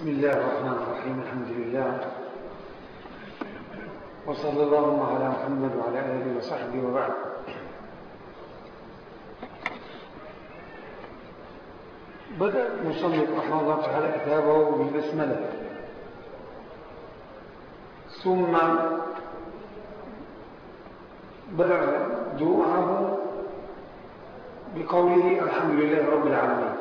بسم الله الرحمن الرحيم الحمد لله وصلى اللهم على محمد وعلى آله وصحبه وبعد بدأ المصنف رحمه الله تعالى كتابه بالبسملة ثم بدأ دروعه بقوله الحمد لله رب العالمين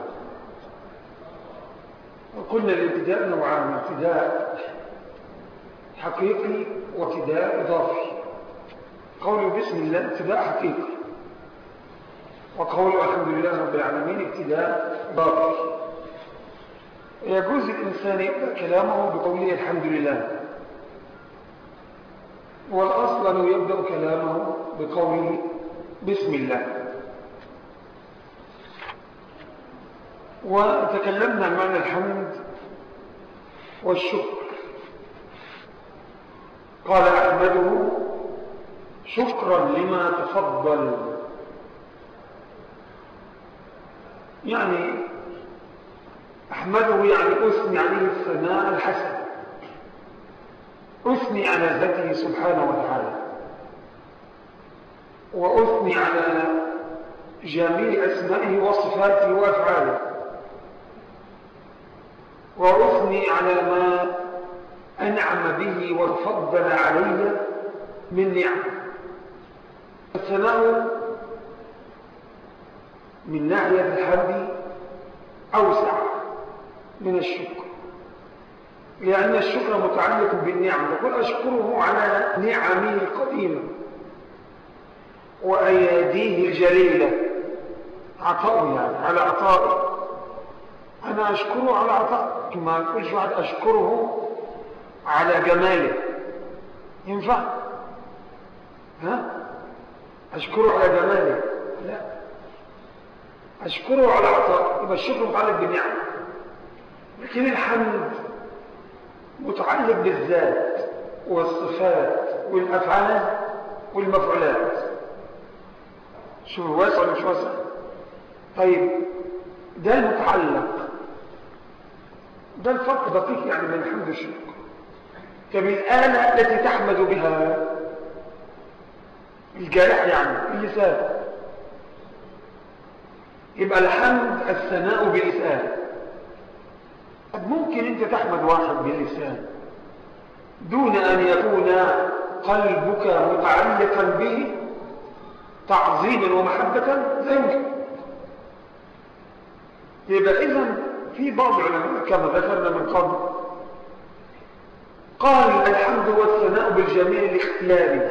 وقلنا الابتداء نوعان ابتداء حقيقي وابتداء إضافي قول بسم الله ابتداء حقيقي وقول الحمد لله رب العالمين ابتداء إضافي يجوز الإنسان يبدأ كلامه بقوله الحمد لله والأصل أنه يبدأ كلامه بقوله بسم الله وتكلمنا عن معنى الحمد والشكر قال أحمده شكرا لما تفضل يعني أحمده يعني أثني عليه الثناء الحسن أثني على ذاته سبحانه وتعالى وأثني على جميع أسمائه وصفاته وأفعاله وأثني على ما أنعم به وفضل علي من نعم الثناء من ناحية الحمد أوسع من الشكر لأن الشكر متعلق بالنعم يقول أشكره على نعمه القديمة وأياديه الجليلة عطاء يعني على عطائه أنا أشكره على عطاء كما يقولش واحد أشكره على جماله ينفع ها أشكره على جماله لا أشكره على عطاء يبقى الشكر متعلق بالنعم لكن الحمد متعلق بالذات والصفات والأفعال والمفعولات شو واسع ولا مش واسع طيب ده المتعلق ده الفرق دقيق يعني بين الحمد والشكر طب الآلة التي تحمد بها الجارح يعني اللسان يبقى الحمد الثناء باللسان طب ممكن انت تحمد واحد باللسان دون ان يكون قلبك متعلقا به تعظيما ومحبة لا يمكن يبقى اذا في بعض العلماء كما ذكرنا من قبل قال الحمد والثناء بالجميع الاختياري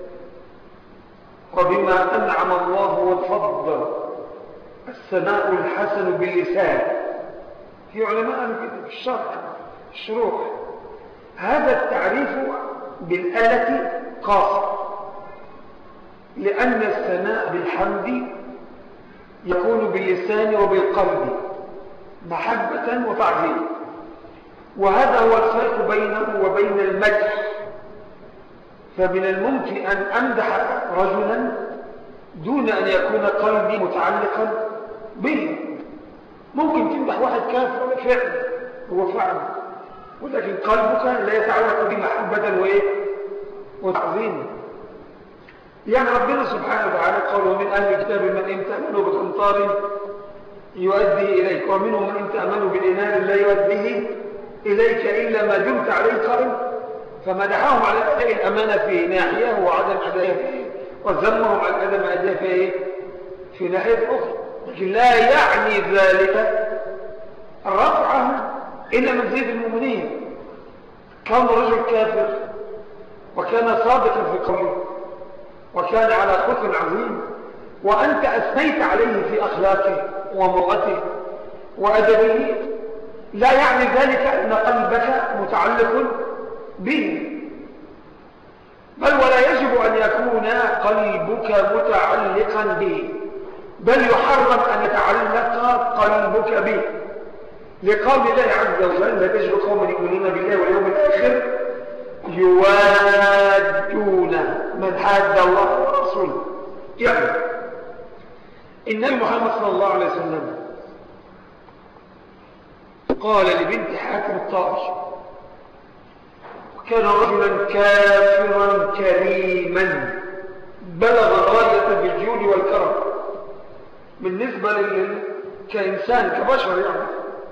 وبما أنعم الله والفضل الثناء الحسن باللسان في علماء في الشرع الشروح هذا التعريف بالآلة قاصر لأن الثناء بالحمد يكون باللسان وبالقلب محبة وتعظيم وهذا هو الفرق بينه وبين المدح فمن الممكن أن أمدح رجلا دون أن يكون قلبي متعلقا به ممكن تمدح واحد كافر ولا فعل هو فعل ولكن قلبك لا يتعلق به محبة وإيه وتعظيم يعني ربنا سبحانه وتعالى قال ومن أهل الكتاب من إن تأمنوا بقنطار يؤدي إليك ومنهم من إن تأمنوا بالإنار لا يؤديه إليك إلا ما دمت عليه قائم فمدحهم على أداء الأمانة في ناحية وعدم أدائها في وذمهم على عدم أدائها في في ناحية أخرى لكن لا يعني ذلك رفعه إلى منزيد المؤمنين كان رجل كافر وكان صادقا في قوله وكان على خلق عظيم وأنت أثنيت عليه في أخلاقه ومرأته وأدبه لا يعني ذلك أن قلبك متعلق به بل ولا يجب أن يكون قلبك متعلقا به بل يحرم أن يتعلق قلبك به لقول الله عز وجل لا تجد قوم يؤمنون بالله واليوم الآخر يوادون من حاد الله ورسوله يعني النبي محمد صلى الله عليه وسلم قال لبنت حاتم الطائش كان رجلا كافرا كريما بلغ غاية بالجود والكرم بالنسبة لل... كإنسان كبشر يعني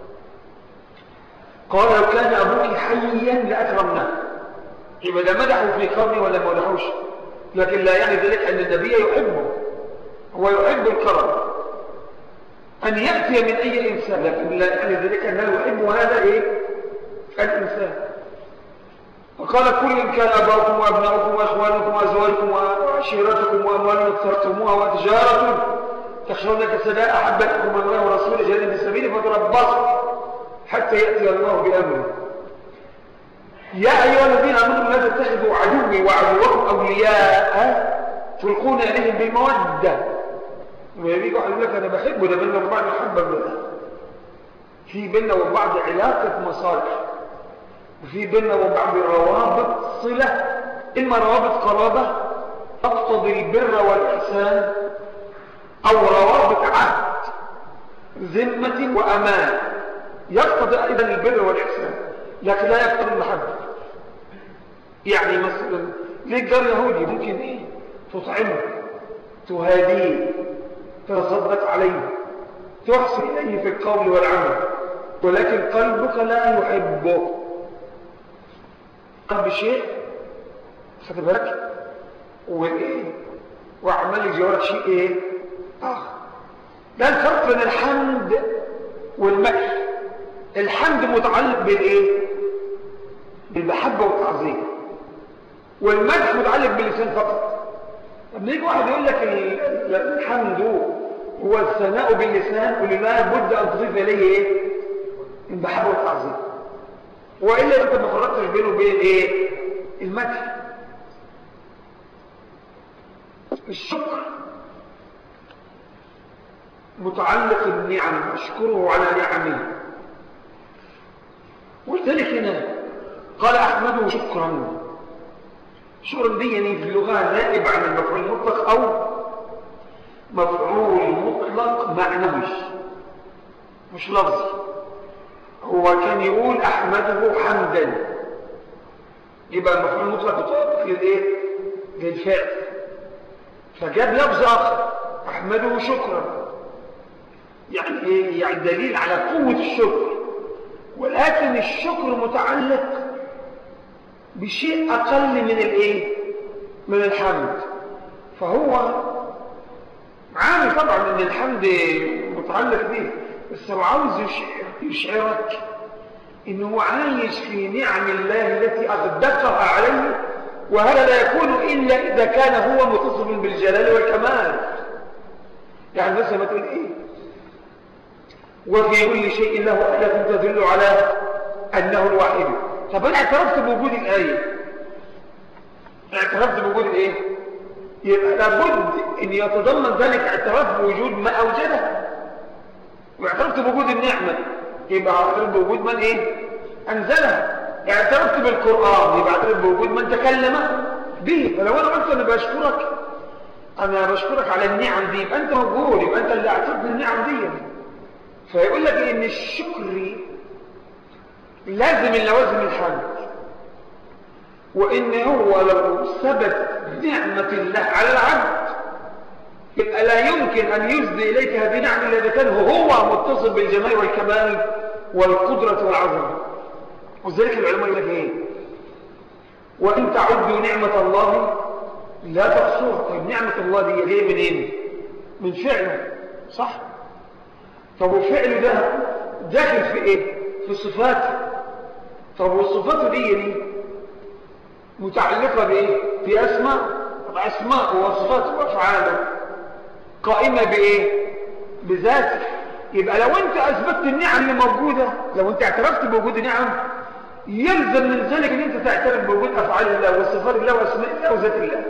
قال لو كان أبوك حيا لأكرمناه يبقى ده مدحه في كرمه ولا ما مدحوش لكن لا يعني ذلك أن النبي يحبه هو يحب الكرم أن يأتي من أي إنسان لكن لا يعني ذلك أنه يحب هذا إيه الإنسان وقال كل إن كان أباؤكم وأبناؤكم وأخوانكم وأزواجكم وعشيرتكم وأموال اقترفتموها وتجارة تخشون كسداء أحب لكم الله ورسوله جهاد في سبيله فتربصوا حتى يأتي الله بأمره يا أيها الذين آمنوا لا تتخذوا عدوي وعدوكم أولياء تلقون إليهم بالمودة ويبيك واحد يقول لك أنا بحبه ده بيننا وبعض محبة بالله في بيننا وبعض علاقة مصالح وفي بيننا وبعض روابط صلة إما روابط قرابة تقتضي البر والإحسان أو روابط عهد ذمة وأمان يقتضي أيضا البر والإحسان لكن لا يقتضي المحبة يعني مثلا ليه جار يهودي ممكن إيه تطعمه تهاديه تصدق عليه تحسن إليه في القول والعمل ولكن قلبك لا يحبه قلب شيء خد بالك وايه وعمال يجي شيء ايه اخر ده الفرق بين الحمد والمدح الحمد متعلق بالايه بالمحبه والتعظيم والمدح متعلق باللسان فقط لما يجي واحد يقول لك الحمد هو الثناء باللسان ولله بد ان تضيف اليه ايه المحبه والتعظيم والا انت ما فرقتش بينه وبين ايه المدح الشكر متعلق النعم اشكره على نعمه ولذلك هنا قال احمده شكرا شكرا دي يعني في اللغه نائب عن المفعول المطلق او مفعول مطلق معنوي مش لفظي هو كان يقول احمده حمدا يبقى المفعول المطلق يطابق للايه للفعل فجاب لفظ اخر احمده شكرا يعني ايه يعني دليل على قوه الشكر ولكن الشكر متعلق بشيء اقل من الايه من الحمد فهو عامل طبعا ان الحمد متعلق به بس هو عاوز يشعرك انه عايش في نعم الله التي اغدقها عليه وهذا لا يكون الا اذا كان هو متصف بالجلال والكمال يعني مثلا ما تقول ايه وفي كل شيء له آية تدل على أنه الواحد طب أنا اعترفت بوجود الآية اعترفت بوجود الإيه؟ يبقى لابد أن يتضمن ذلك اعتراف بوجود ما أوجده واعترفت بوجود النعمة يبقى اعترف بوجود من إيه؟ أنزلها اعترفت بالقرآن يبقى اعترف بوجود من تكلم به فلو أنا قلت أنا بشكرك أنا بشكرك على النعم دي يبقى أنت موجود يبقى أنت اللي اعترفت بالنعم دي فيقول لك ان الشكر لازم اللوازم الحمد وان هو لو ثبت نعمة الله على العبد يبقى لا يمكن ان يسدي اليك هذه النعمة الا اذا كان هو متصل بالجمال والكمال والقدرة والعظمة وذلك العلماء يقول لك ايه وان تعدوا نعمة الله لا تحصوها طيب نعمة الله دي جايه منين من فعله صح طب وفعله ده داخل في ايه في صفاته طب والصفات دي دي متعلقة بايه باسماء طب اسماء وصفات وافعاله قائمة بايه بذاته يبقى لو انت اثبتت النعم اللي موجودة لو انت اعترفت بوجود نعم يلزم من ذلك ان انت تعترف بوجود افعال الله وصفات الله واسماء الله وذات الله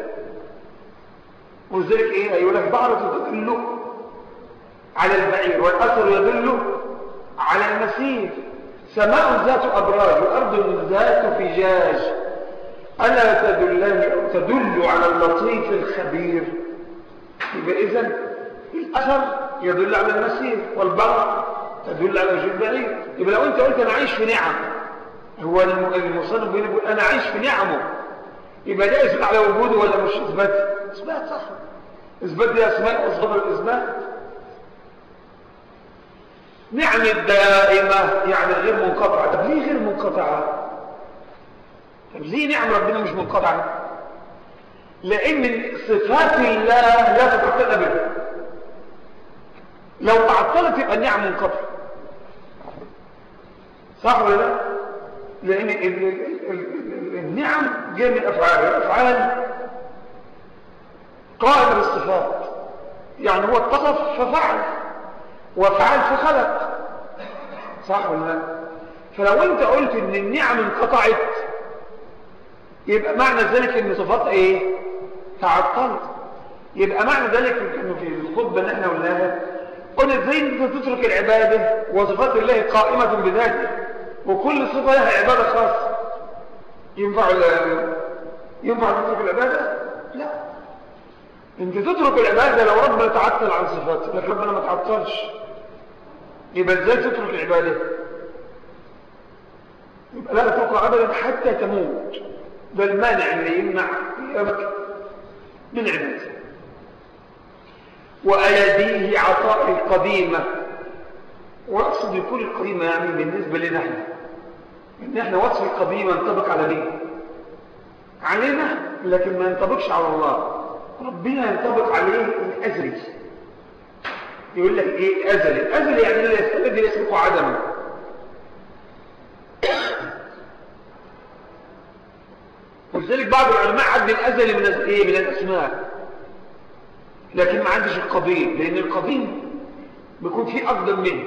وذلك ايه يقول لك بعرف تدل على البعير والأثر يدل على المسير سماء ذات أبراج وأرض ذات فجاج ألا تدلني أو تدل على اللطيف الخبير يبقى إذن الأثر يدل على المسير والبرق تدل على وجود بعيد يبقى لو انت قلت انا عايش في نعم هو المصنف بيقول انا عايش في نعمه يبقى ده اثبات على وجوده ولا مش اثبات اثبات صح اثبات دي اسماء وصفات الاثبات نعم الدائمة يعني غير منقطعة طب ليه غير منقطعة طب ليه نعم ربنا مش منقطعة لأن صفات الله لا تتعطل أبدا لو تعطلت يبقى النعم منقطعة صح ولا لا لأن النعم جايه من الأفعال الأفعال قائمة بالصفات يعني هو اتصف ففعل وفعل فخلق صح ولا لا فلو انت قلت ان النعم انقطعت يبقى معنى ذلك ان صفات ايه تعطلت يبقى معنى ذلك انه في الخطبه اللي احنا قلناها قلنا ازاي انت تترك العباده وصفات الله قائمه بذاته وكل صفه لها عباده خاصه ينفع ينفع تترك العباده لا انت تترك العباده لو ربنا تعطل عن صفاته لكن ربنا ما تعطلش يبقى ازاي تترك العباده يبقى لا تتركها ابدا حتى تموت ده المانع اللي يمنع قيامك من عبادته وأيديه عطاء القديمة وأقصد يكون القديمة يعني بالنسبة لنا احنا إن احنا وصف القديمة ينطبق على مين علينا لكن ما ينطبقش على الله ربنا ينطبق عليه الأزلي يقول لك ايه أزلي أزلي يعني الذي يسبق عدمه ولذلك بعض العلماء عد الأزلي من ايه من الأسماء لكن ما عندش القديم لأن القديم بيكون فيه أقدم منه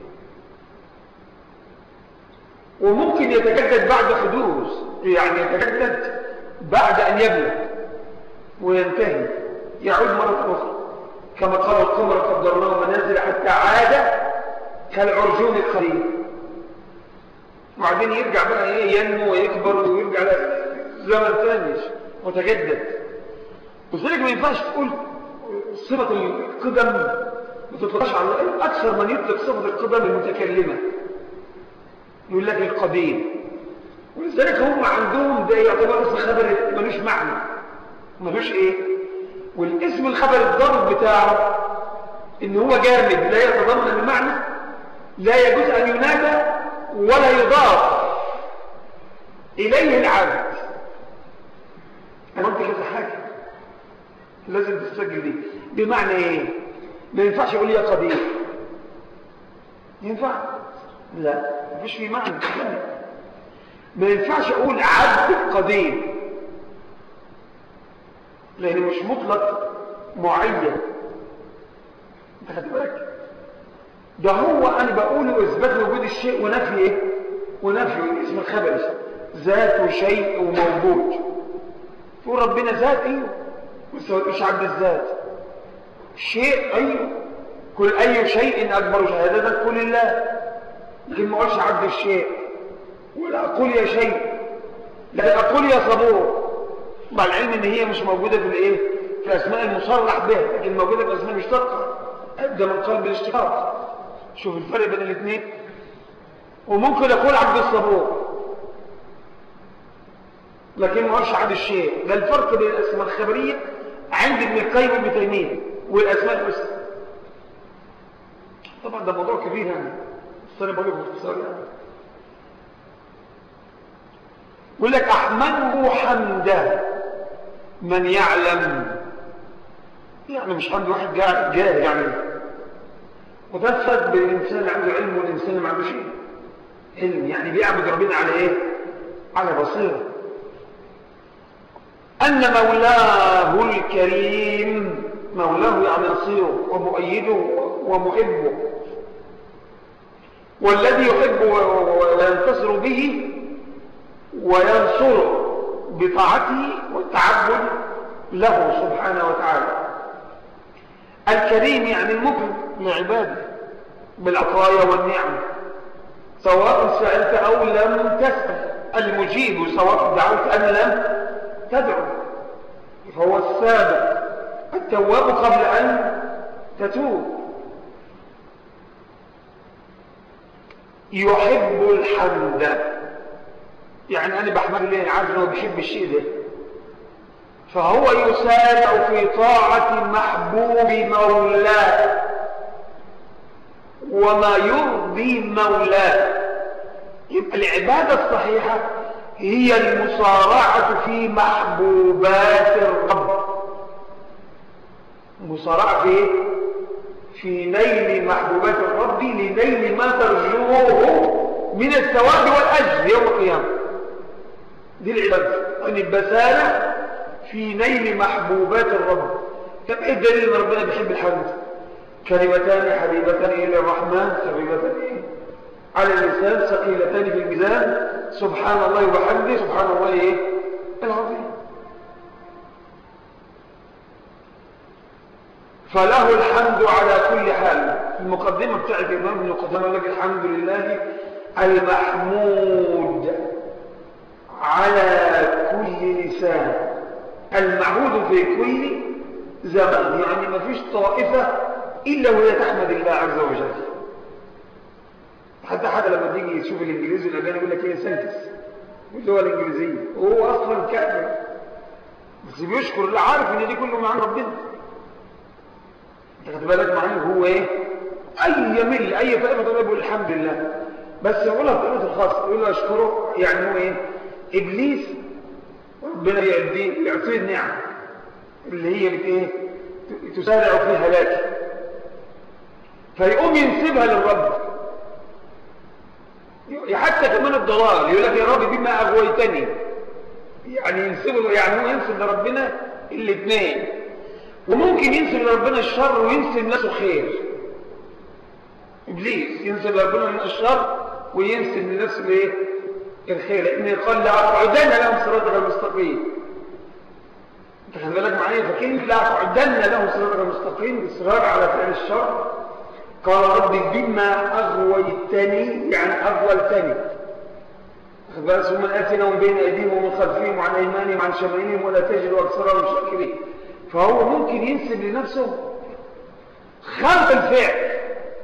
وممكن يتجدد بعد حدوث يعني يتجدد بعد أن يبلغ وينتهي يعود مرة أخرى كما قال القمر قدرناه منازل حتى عاد كالعرجون القديم وبعدين يرجع بقى ايه ينمو ويكبر ويرجع زمن ثاني متجدد وذلك ما ينفعش تقول صفة القدم ما تطلقش على أكثر من يطلق صفة القدم المتكلمة يقول لك القديم ولذلك هم عندهم ده يعتبر اسم خبر ملوش معنى ملوش ايه والاسم الخبر الضرب بتاعه ان هو جامد لا يتضمن المعنى لا يجوز ان ينادى ولا يضاف اليه العبد انا قلت كذا حاجه لازم تسجل دي بمعنى ايه ما ينفعش يقول يا قدير ينفع لا مفيش في معنى ما ينفعش اقول عبد قدير لانه مش مطلق معين انت خدت بالك ده هو انا بقوله اثبات وجود الشيء ونفي ايه ونفي الاسم الخبري ذات وشيء وموجود تقول ربنا ذات ايوه مش عبد الذات شيء ايوه كل اي شيء اكبر شهاده كل الله لكن ما اقولش عبد الشيء ولا اقول يا شيء لا اقول يا صبور مع العلم ان هي مش موجوده في الايه في الاسماء المصرح بها لكن موجوده في الاسماء المشتقه ابدا من قلب الاشتقاق شوف الفرق بين الاثنين وممكن اقول عبد الصبور لكن ما هوش عبد الشيء ده الفرق بين الاسماء الخبريه عند ابن القيم وابن تيميه والاسماء الحسنى طبعا ده موضوع كبير يعني بس انا بقوله باختصار يعني يقول لك احمده حمدا من يعلم يعني مش حمد واحد جاهل يعني وده فرق بين الانسان اللي عنده علم والانسان اللي ما عندوش علم يعني بيعبد ربنا على ايه على بصيره ان مولاه الكريم مولاه يعني نصيره ومؤيده ومحبه والذي يحب وينتصر به وينصر بطاعته والتعبد له سبحانه وتعالى الكريم يعني المكرم لعباده بالعطايا والنعم سواء سألت أو لم تسأل المجيب سواء دعوت أم لم تدعو فهو السابق التواب قبل أن تتوب يحب الحمد يعني أنا بحمد الله عارف أنه بيحب الشيء ده فهو يسارع في طاعة محبوب مولاه وما يرضي مولاه يبقى العبادة الصحيحة هي المصارعة في محبوبات الرب مصارعة في ايه؟ في نيل محبوبات الرب لنيل ما ترجوه من الثواب والأجر يوم القيامة دي العبادة أن البسالة في نيل محبوبات الرب طب ايه الدليل ان ربنا بيحب الحمد كلمتان حبيبتان الى الرحمن حبيبتان إيه؟ على اللسان ثقيلتان في الميزان سبحان الله وبحمده سبحان الله ايه العظيم فله الحمد على كل حال المقدمة بتاعت الإمام ابن قدامة لك الحمد لله المحمود على كل لسان المعبود في كل زمان يعني ما فيش طائفة إلا وهي تحمد الله عز وجل حتى حتى لما تيجي تشوف الإنجليزي والأجانب يقول لك إيه سنتس باللغة الإنجليزية وهو أصلا كافر بس بيشكر الله عارف إن دي كله مع ربنا انت خد بالك معايا هو ايه اي مل اي فئه طلب يقول الحمد لله بس يقولها بطريقه الخاص يقول له اشكره يعني هو ايه ابليس ربنا يعطيه يعطيه النعم اللي هي بت ايه تسارع في هلاكه فيقوم ينسبها للرب حتى كمان الضلال يقول لك يا رب بما اغويتني يعني ينسبه يعني هو ينسب لربنا الاثنين وممكن ينسب لربنا الشر وينسب نفسه خير ابليس ينسب لربنا الشر وينسب لنفسه الايه الخير لان قال لاقعدن لهم صراطك المستقيم انت خد بالك معايا فكلمه لاقعدن لهم صراطك المستقيم اصرار على فعل الشر قال ربي بما اغويتني يعني اغويتني خد بالك ثم اتينا من بين ايديهم ومن خلفهم وعن ايمانهم وعن شمائلهم ولا تجد اكثرهم شاكرين فهو ممكن ينسب لنفسه خلق الفعل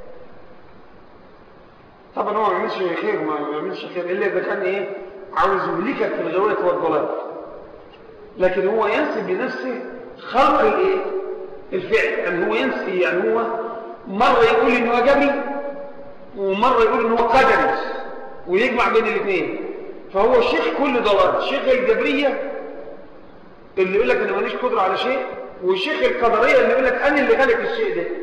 طبعا هو ما يعملش خير ما يعملش خير الا اذا كان ايه عاوز يهلكك في الغوايه والضلال لكن هو ينسب لنفسه خلق الايه الفعل يعني هو ينسي يعني هو مره يقول انه جبري ومره يقول انه قدري ويجمع بين الاثنين فهو شيخ كل ضلال شيخ الجبريه اللي يقول لك انا ماليش قدره على شيء والشيخ القدريه اللي يقول لك انا اللي خلق الشيء ده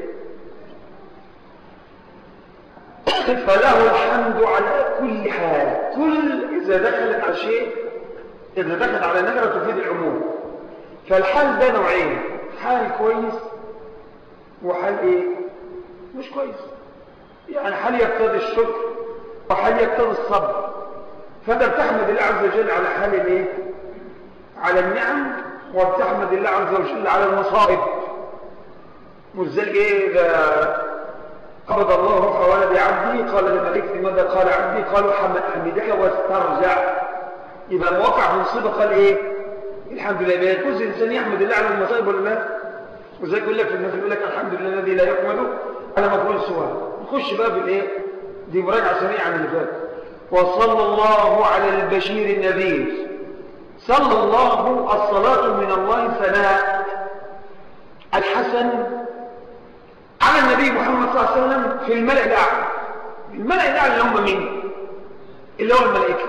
فله الحمد على كل حال كل اذا دخلت على شيء اذا دخلت على نكره تفيد العموم فالحال ده نوعين حال كويس وحال ايه مش كويس يعني حال يقتضي الشكر وحال يقتضي الصبر فانت بتحمد الله عز وجل على حال الايه على النعم وبتحمد الله عز وجل على المصائب ولذلك ايه اذا قبض الله روح ولد عبدي قال لملكت ماذا قال عبدي قالوا حمدك واسترجع يبقى موقع مصيبه قال ايه الحمد لله يبقى يجوز الانسان يحمد الله على المصائب ولا لا وزي يقول لك في الناس يقول لك الحمد لله الذي لا يحمد على مفعول سواه نخش بقى في الايه دي مراجعه سريعه عن اللي فات وصلى الله على البشير النذير صلى الله الصلاة من الله ثناء الحسن على النبي محمد صلى الله عليه وسلم في الملأ الأعلى الملأ الأعلى اللي هم مين اللي هو الملائكة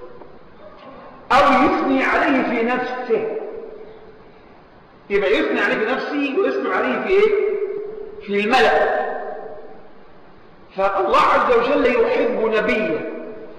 أو يثني عليه في نفسه يبقى يثني عليه في نفسه ويثني عليه في إيه في الملأ فالله عز وجل يحب نبيه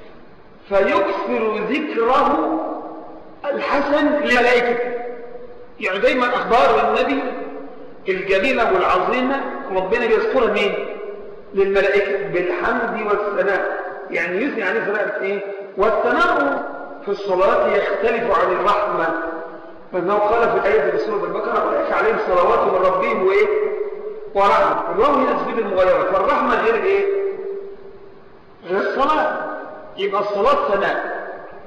فيكثر ذكره الحسن لملائكته يعني دايما أخبار النبي الجليلة والعظيمة ربنا بيذكرها مين للملائكة بالحمد والثناء يعني يثني عليه ثناء ايه والثناء في الصلاة يختلف عن الرحمة فإنه قال في الآية في سورة البقرة أولئك عليهم صلوات من ربهم وإيه ورحمة الواو هنا تفيد المغايرة فالرحمة غير إيه غير الصلاة يبقى الصلاة ثناء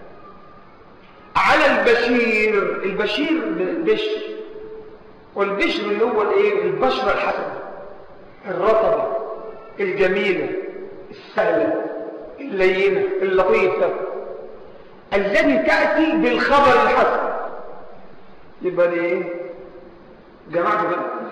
على البشير البشير بالبشر والبشر اللي هو الايه البشرة الحسنة الرطبة الجميلة السهلة اللينة اللطيفة الذي تأتي بالخبر الحسن يبقى ليه جماعة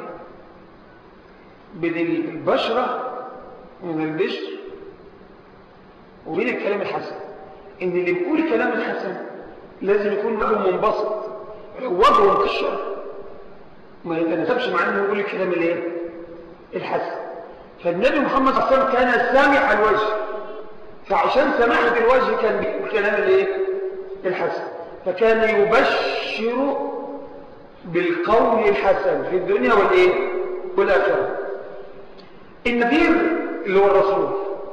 بين البشرة من البشر وبين الكلام الحسن ان اللي بيقول الكلام الحسن لازم يكون وجهه منبسط وجهه مكشر ما يتناسبش مع انه يقول الكلام الايه الحسن فالنبي محمد صلى الله عليه وسلم كان سامع الوجه فعشان سماحة الوجه كان بيقول الكلام الايه الحسن فكان يبشر بالقول الحسن في الدنيا والايه والاخره النذير اللي هو الرسول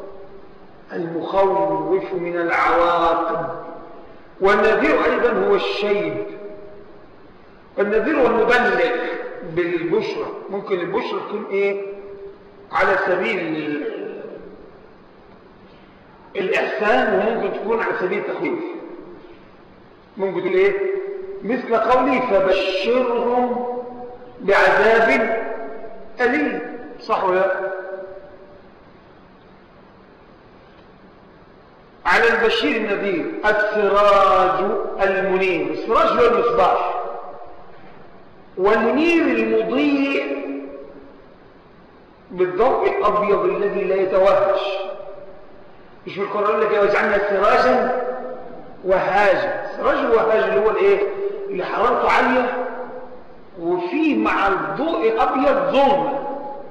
المخوف من العواقب والنذير أيضا هو الشيب والنذير هو المبلغ بالبشرى ممكن البشرى تكون ايه على سبيل الإحسان وممكن تكون على سبيل التخويف ممكن تقول ايه مثل قولي فبشرهم بعذاب أليم صح ولا لا على البشير النذير السراج المنير السراج هو المصباح والمنير المضيء بالضوء الأبيض الذي لا يتوهج مش في القرآن لك وجعلنا سراجا وهاجا سراج الوهاج اللي هو الايه اللي حرارته عالية وفيه مع الضوء الأبيض ظلمة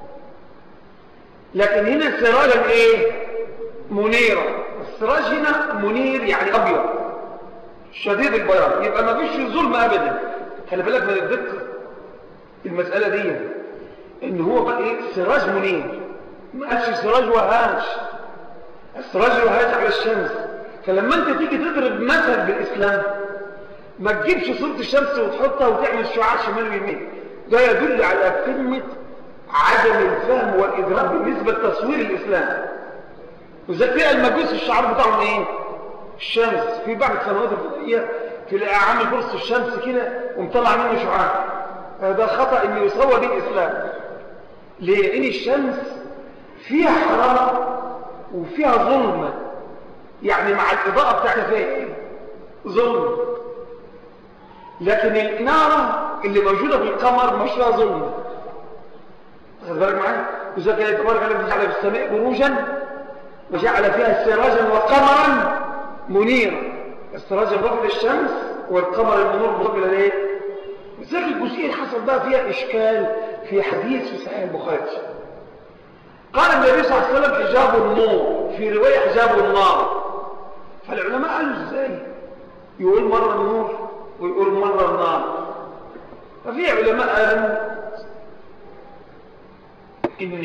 لكن هنا سراجا ايه منيرا السراج هنا منير يعني ابيض شديد البياض يبقى ما فيش ظلم ابدا خلي بالك من الدقه المساله دي ان هو بقى ايه سراج منير ما قالش سراج وهاج السراج الوهاج على الشمس فلما انت تيجي تضرب مثل بالاسلام ما تجيبش صوره الشمس وتحطها وتعمل شعاع شمال ويمين ده يدل على قمه عدم الفهم والادراك بالنسبه لتصوير الاسلام وزي تلاقي المجوس الشعار بتاعهم ايه الشمس في بعض السنوات الفضائيه تلاقي عامل فرصه الشمس كده ومطلع منه شعاع هذا خطا ان يصور به الاسلام ليه لان الشمس فيها حراره وفيها ظلمه يعني مع الاضاءه بتاعتها فيها ايه ظلم لكن الاناره اللي موجوده في القمر مش فيها ظلمه خد بالك معايا وزي كده تبارك الذي جعل في السماء بروجا وجعل فيها سراجا وقمرا منيرا السراج مضاف للشمس والقمر المنور مضاف الى الايه ذلك الجزئيه اللي حصل بقى فيها اشكال في حديث في صحيح البخاري قال النبي صلى الله عليه وسلم حجاب النور في روايه حجاب النار فالعلماء قالوا ازاي يقول مره النور ويقول مره النار ففي علماء قالوا ان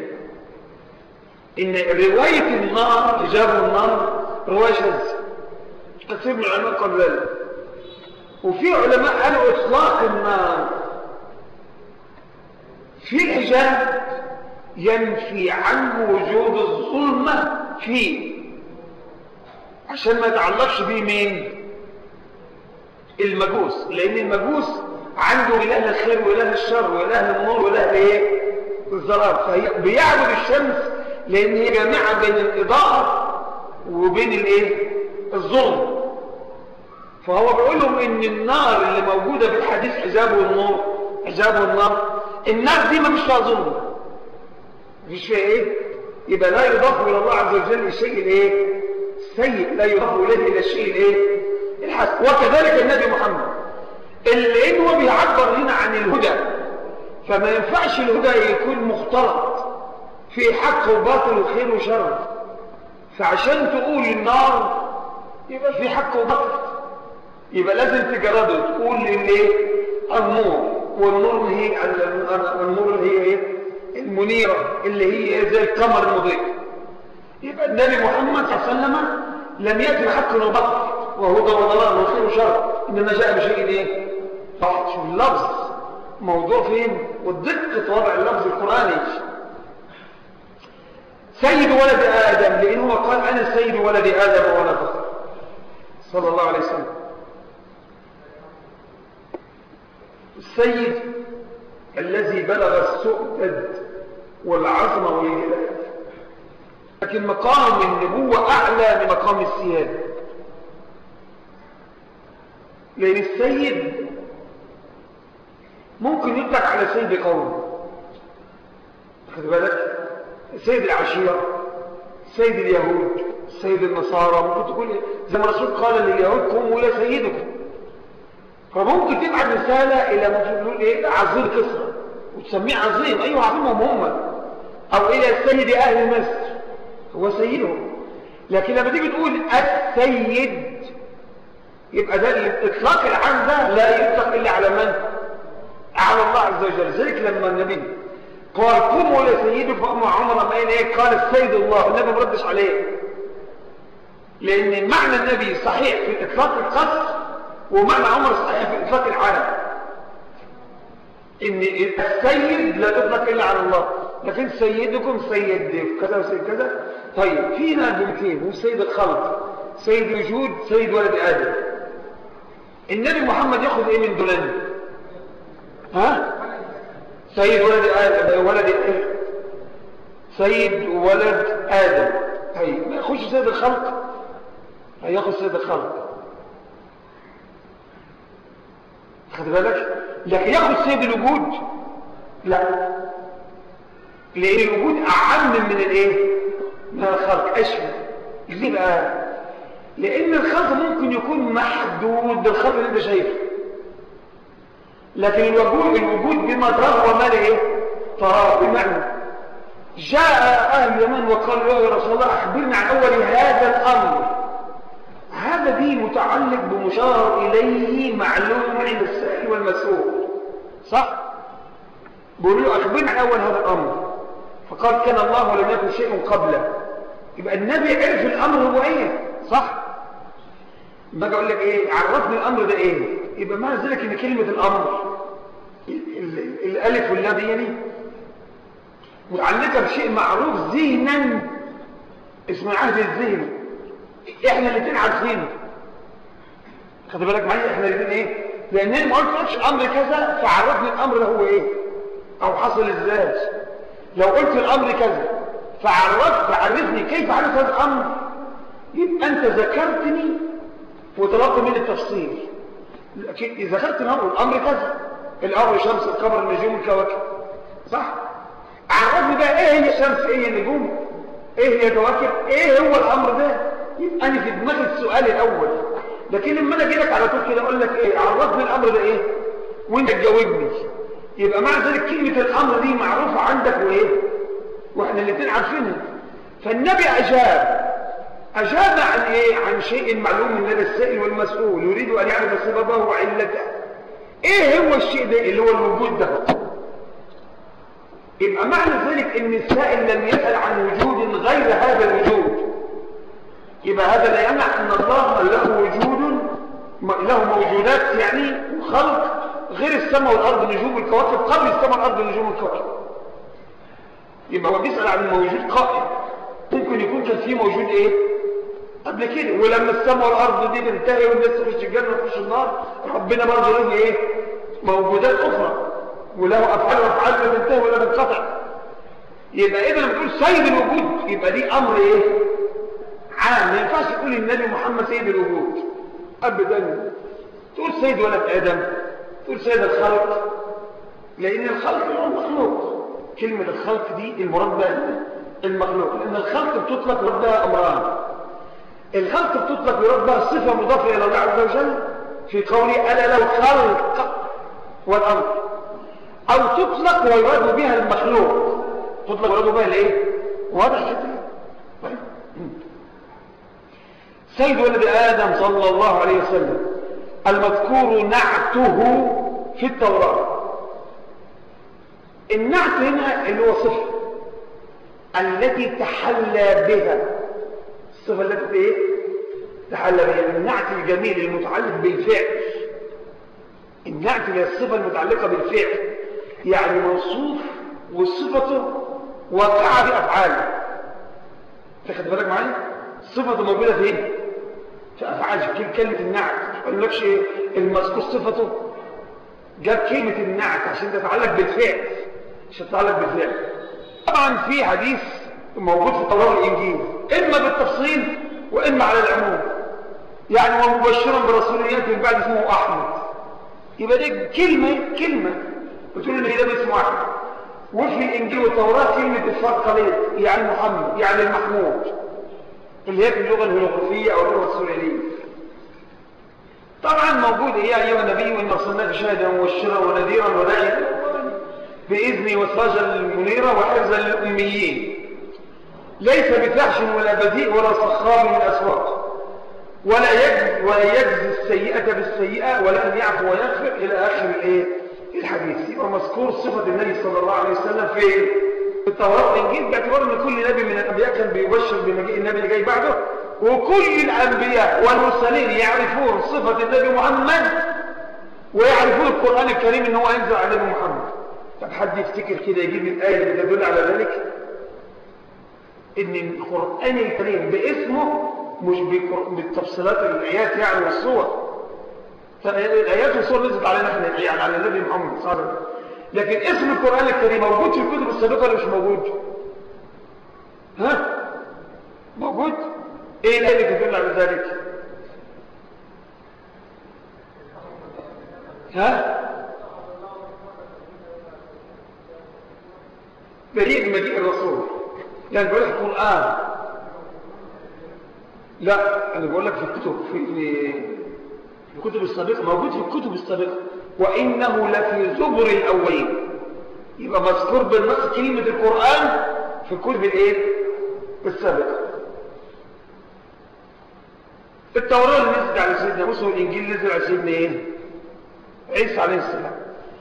ان روايه النار حجاب النار روايه شاذه كثير من العلماء قال ذلك وفي علماء قالوا اطلاق النار في الحجاب ينفي عنه وجود الظلمه فيه عشان ما يتعلقش بيه مين المجوس لان المجوس عنده اله الخير واله الشر واله النور واله ايه الظلام فبيعبد الشمس لان هي جامعه بين الاضاءه وبين الايه الظلم فهو بيقول لهم ان النار اللي موجوده في الحديث حجاب والنور حجاب والنار النار دي ما مش فيها ظلم مفيش فيها ايه يبقى لا يضاف الى الله عز وجل الشيء الايه السيء لا يضاف اليه الى الشيء الايه الحسن وكذلك النبي محمد اللي إن هو بيعبر هنا عن الهدى فما ينفعش الهدى يكون مختلط في حق وباطل وخير وشر فعشان تقول النار يبقى في حق وباطل يبقى لازم تجرده تقول الايه النور والنور هي النور اللي هي ايه المنيره اللي هي زي القمر المضيء يبقى النبي محمد صلى الله عليه وسلم لم ياتي بحق وباطل وهدى وضلال وخير وشر انما جاء بشيء ايه صح شوف اللفظ موضوع فين والدقه وضع اللفظ القراني سيد ولد ادم لانه قال انا سيد ولد ادم ولا فخر صلى الله عليه وسلم السيد الذي بلغ السؤدد والعظمه والجلال لكن مقام النبوة أعلى من مقام السيادة لأن السيد ممكن يطلق على سيد قوم خد بالك سيد العشيرة سيد اليهود سيد النصارى ممكن تقول زي ما الرسول قال لليهود قوموا إلى سيدكم فممكن تبعت رسالة إلى ممكن إيه عظيم كسرى وتسميه عظيم أيوه عظيمهم هم أو إلى سيد أهل مصر هو سيدهم لكن لما تيجي تقول السيد يبقى ده الإطلاق العام ده لا يطلق إلا على من؟ على الله عز وجل ذلك لما النبي قال قوموا لسيدكم فأم عمر ما إيه قال السيد الله النبي ما ردش عليه لأن معنى النبي صحيح في إطلاق القصر ومعنى عمر صحيح في إطلاق العالم إن السيد لا تطلق إلا على الله لكن سيدكم سيد كذا وسيد كذا طيب فينا بنتين هو سيد الخلق سيد الوجود سيد ولد آدم النبي محمد ياخذ ايه من دولان ها سيد ولد آدم ولد إيه؟ سيد ولد آدم طيب ما يخش سيد الخلق هياخذ سيد الخلق خد بالك لكن ياخذ سيد الوجود لا لان الوجود اعم من الايه من الخلق اشمل ليه بقى لان الخلق ممكن يكون محدود بالخلق اللي انت شايفه لكن الوجود الوجود بما تراه وما ايه تراه بمعنى جاء اهل اليمن وقالوا يا رسول الله اخبرنا عن اول هذا الامر هذا دي متعلق بمشار إليه معلوم عند السائل والمسؤول صح؟ بيقول له أخبرنا عن أول هذا الأمر فقال كان الله ولم يكن شيء قبله يبقى النبي عرف الأمر هو إيه صح؟ باجي أقول لك إيه عرفني الأمر ده إيه يبقى ما ذلك إن كلمة الأمر الألف واللام دي يعني متعلقة بشيء معروف ذهنا اسمه عهد الذهن احنا الاثنين عارفينه خد بالك معايا احنا الاثنين ايه لان ما قلتش امر كذا فعرفني الامر ده هو ايه او حصل ازاي لو قلت الامر كذا فعرفت فعرفني كيف عرفت هذا الامر يبقى انت ذكرتني وطلبت مني التفصيل لكن اذا ذكرت الامر الامر كذا الامر شمس القمر النجوم الكواكب صح عرفني بقى ايه هي الشمس ايه هي النجوم ايه هي الكواكب ايه هو الامر ده يبقى انا في دماغي السؤال الاول لكن لما انا اجي لك على طول كده اقول لك ايه عرفني الامر ده ايه وانت تجاوبني يبقى مع ذلك كلمه الامر دي معروفه عندك وايه واحنا الاثنين عارفينها فالنبي اجاب اجاب عن ايه عن شيء معلوم من لدى السائل والمسؤول يريد ان يعرف سببه وعلته ايه هو الشيء ده اللي هو الوجود ده يبقى معنى ذلك ان السائل لم يسال عن وجود غير هذا الوجود يبقى هذا لا يمنع ان الله له وجود له موجودات يعني خلق غير السماء والارض نجوم الكواكب قبل السماء والارض نجوم الكواكب يبقى هو بيسال عن موجود قائم ممكن يكون كان في موجود ايه قبل كده ولما السماء والارض دي تنتهي والناس تخش الجنه وتخش النار ربنا برضه له ايه موجودات اخرى وله افعال وافعال لا تنتهي ولا تنقطع يبقى اذا لما تقول سيد الوجود يبقى دي امر ايه عام ما ينفعش تقول النبي محمد سيد الوجود ابدا تقول سيد ولد ادم تقول سيد الخلق لان الخلق هو المخلوق كلمه الخلق دي المراد بها المخلوق لان الخلق بتطلق يراد بها امران الخلق بتطلق يراد بها صفه مضافه الى الله عز وجل في قوله الا له خلق والامر او تطلق ويراد بها المخلوق تطلق ويراد بها الايه واضح كده سيد ولد آدم صلى الله عليه وسلم المذكور نعته في التوراة النعت هنا اللي هو صفة التي تحلى بها الصفة التي ايه تحلى بها النعت الجميل المتعلق بالفعل النعت هي الصفة المتعلقة بالفعل يعني موصوف وصفته واقعة في أفعاله تاخد بالك معايا صفته موجودة فين في أفعال في كلمة النعت ما لكش المذكور صفته جاب كلمة النعت عشان تتعلق بالفعل عشان تتعلق بالفعل طبعا في حديث موجود في التوراة والإنجيل إما بالتفصيل وإما على العموم يعني ومبشرا برسول يأتي من بعد اسمه أحمد يبقى دي كلمة كلمة بتقول إن ده اسمه أحمد وفي الإنجيل والتوراة كلمة الفرقليت يعني محمد يعني المحمود اللي هي في اللغة الهيروغليفية أو اللغة السوريانية طبعا موجود يا أيها النبي وإن أرسلناك شاهدا ومبشرا ونذيرا وداعيا بإذني وسراجا منيرا وحرزا للأميين ليس بفحش ولا بذيء ولا صخاب من أسواق ولا يجز ولا يجزي السيئة بالسيئة ولكن يعفو ويغفر إلى آخر الإيه الحديث ومذكور صفة النبي صلى الله عليه وسلم في في التوراة والإنجيل باعتبار أن كل نبي من الأنبياء كان بيبشر بمجيء النبي اللي جاي بعده وكل الأنبياء والمرسلين يعرفون صفة النبي محمد ويعرفون القرآن الكريم أنه ينزل على النبي محمد طب حد يفتكر كده يجيب الآية اللي تدل على ذلك ان القرآن الكريم باسمه مش بالتفصيلات الآيات يعني والصور الآيات والصور نزلت علينا احنا يعني على النبي محمد صلى الله عليه وسلم لكن اسم القرآن الكريم موجود في الكتب السابقة ولا مش موجود ها موجود ايه الآية اللي تدل على ذلك ها بريء مجيء الرسول يعني بقول لك القرآن لا أنا بقول لك في الكتب في في الكتب السابقة موجود في الكتب السابقة وإنه لفي زبر الأولين يبقى مذكور بالنص كلمة القرآن في الكتب الإيه؟ السابقة التوراة اللي نزلت على سيدنا موسى والإنجيل نزل على سيدنا إيه؟ عيسى عليه السلام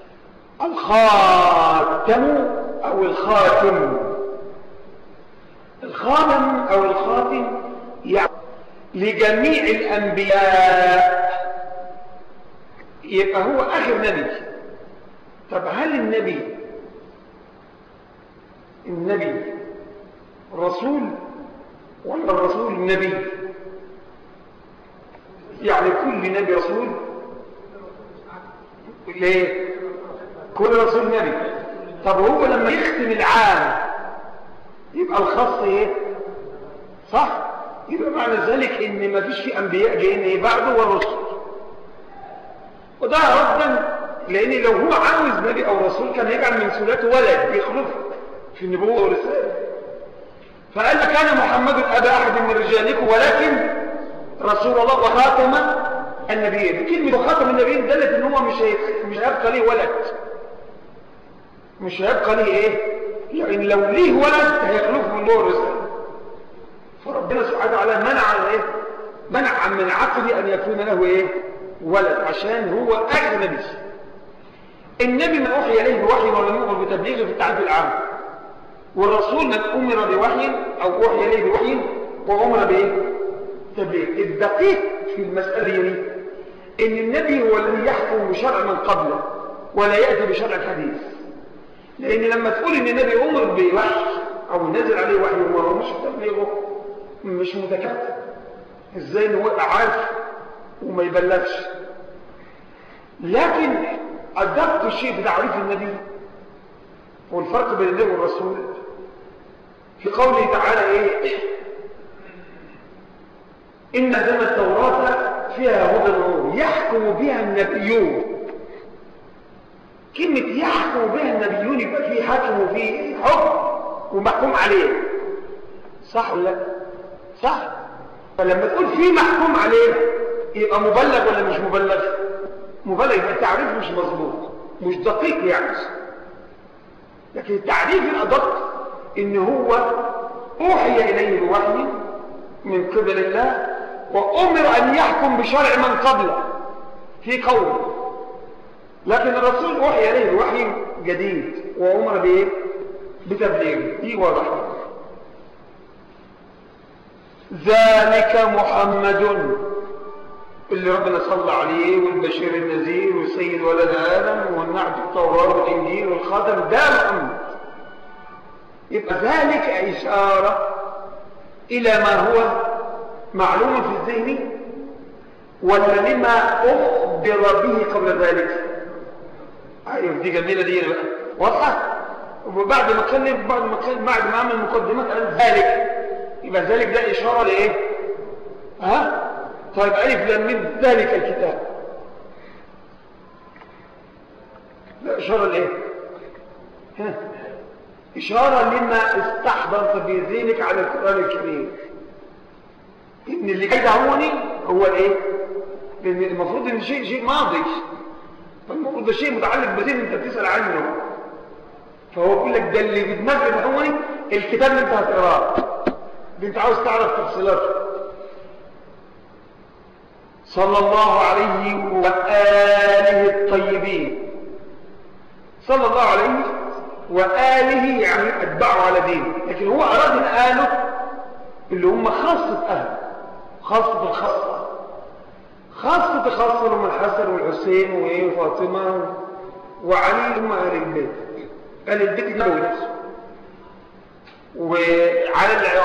الخاتم أو الخاتم الخاتم أو الخاتم يعني لجميع الأنبياء يبقى هو آخر نبي طب هل النبي النبي رسول ولا الرسول النبي يعني كل نبي رسول ليه كل رسول نبي طب هو لما يختم العام يبقى الخاص ايه صح يبقى معنى ذلك ان ما فيش في انبياء جايين ايه بعده والرسل وده ردا لان لو هو عاوز نبي او رسول كان يجعل من سلاته ولد يخلف في النبوه والرساله فقال كان محمد ابا احد من رجالكم ولكن رسول الله وخاتم النبيين كلمه خاتم النبيين دلت ان هو مش مش هيبقى ليه ولد مش هيبقى ليه ايه يعني لو ليه ولد هيخلفه من نور الرسالة فربنا سبحانه وتعالى منع ايه منع من عقله ان يكون له ايه ولد عشان هو اخر نبي النبي من اوحي اليه بوحي ولم يؤمر بتبليغه في التعريف العام والرسول من امر بوحي او اوحي اليه بوحي وامر بايه تبليغ الدقيق في المساله دي ان النبي هو الذي يحكم بشرع من قبله ولا ياتي بشرع الحديث لأن لما تقول إن النبي أمر بوحي أو نزل عليه وحي وهو مش تبليغه مش متكاتب إزاي إنه هو عارف وما يبلغش لكن أدق الشيء في تعريف النبي والفرق بين النبي والرسول في قوله تعالى إيه إن دم التوراة فيها هدى ونور يحكم بها النبيون كلمة يحكم بها النبيون يبقى فيه حاكم وفيه حكم ومحكوم عليه صح ولا لا صح فلما تقول فيه محكوم عليه يبقى مبلغ ولا مش مبلغ مبلغ يبقى التعريف مش مظبوط مش دقيق يعني لكن التعريف الأدق إن هو أوحي إليه بوحي من قبل الله وأمر أن يحكم بشرع من قبله في قوله لكن الرسول وحي عليه وحي جديد وأمر بإيه؟ بتبليغ دي واضحة ذلك محمد اللي ربنا صلى عليه والبشير النذير وسيد ولد آدم والنعت التوراة والإنجيل والخاتم ده محمد يبقى ذلك إشارة إلى ما هو معلوم في الذهن ولا لما أخبر به قبل ذلك ايوه دي جميله دي بقى واضحه وبعد ما اتكلم بعد ما اتكلم بعد ما عمل مقدمات قال ذلك يبقى ذلك ده اشاره لايه ها طيب الف لام ميم ذلك الكتاب لا اشاره لايه ها اشاره لما استحضرت في ذهنك على القران الكريم ان اللي جاي دعوني هو الايه لان المفروض ان شيء شيء ماضي فالمفروض ده شيء متعلق بذهن انت بتسال عنه فهو بيقول لك ده اللي في دماغك دعوني الكتاب اللي انت هتقراه اللي انت عاوز تعرف تفصيلاته صلى الله عليه وآله الطيبين صلى الله عليه وآله يعني أتبعه على دين لكن هو أراد أن آله اللي هم خاصة أهل خاصة الخاصة خاصة خاصة هم الحسن والحسين وفاطمة وعلي هم أهل البيت أهل البيت النبوي نفسه وعلى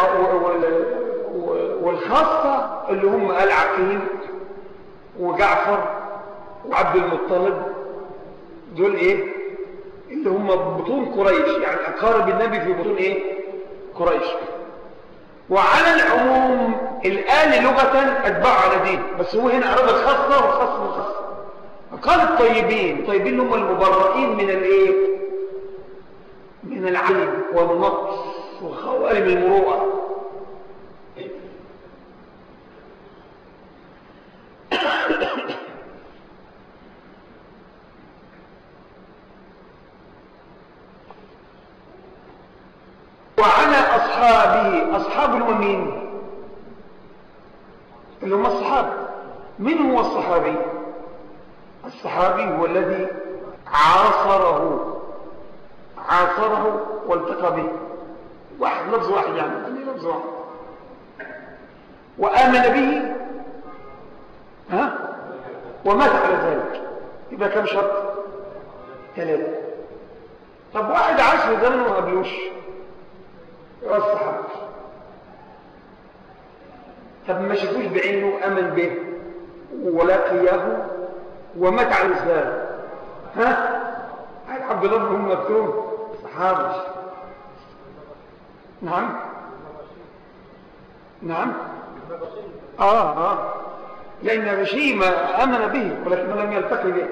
والخاصة اللي هم آل عقيل وجعفر وعبد المطلب دول ايه اللي هم بطون قريش يعني اقارب النبي في بطون ايه قريش وعلى العموم الآن لغة أتباع على دين بس هو هنا أراد الخاصة والخاصة والخاصة قال الطيبين الطيبين هم المبرئين من الايه من العيب والنقص وخوارم المروءة وعلى أصحابه أصحاب اللي هم مين اللي هم الصحابة من هو الصحابي الصحابي هو الذي عاصره عاصره والتقى به واحد لفظ واحد يعني يعني لفظ واحد وآمن به ها ومات على ذلك يبقى كم شرط ثلاثة طب واحد عاش في زمنه ما قبلوش الصحابة طب ما شافوش بعينه امن به ولقيه ومات على الاسلام ها هل عبد الله بن مكتوم صحابي نعم نعم اه اه لان شيء ما امن به ولكن لم يلتقي به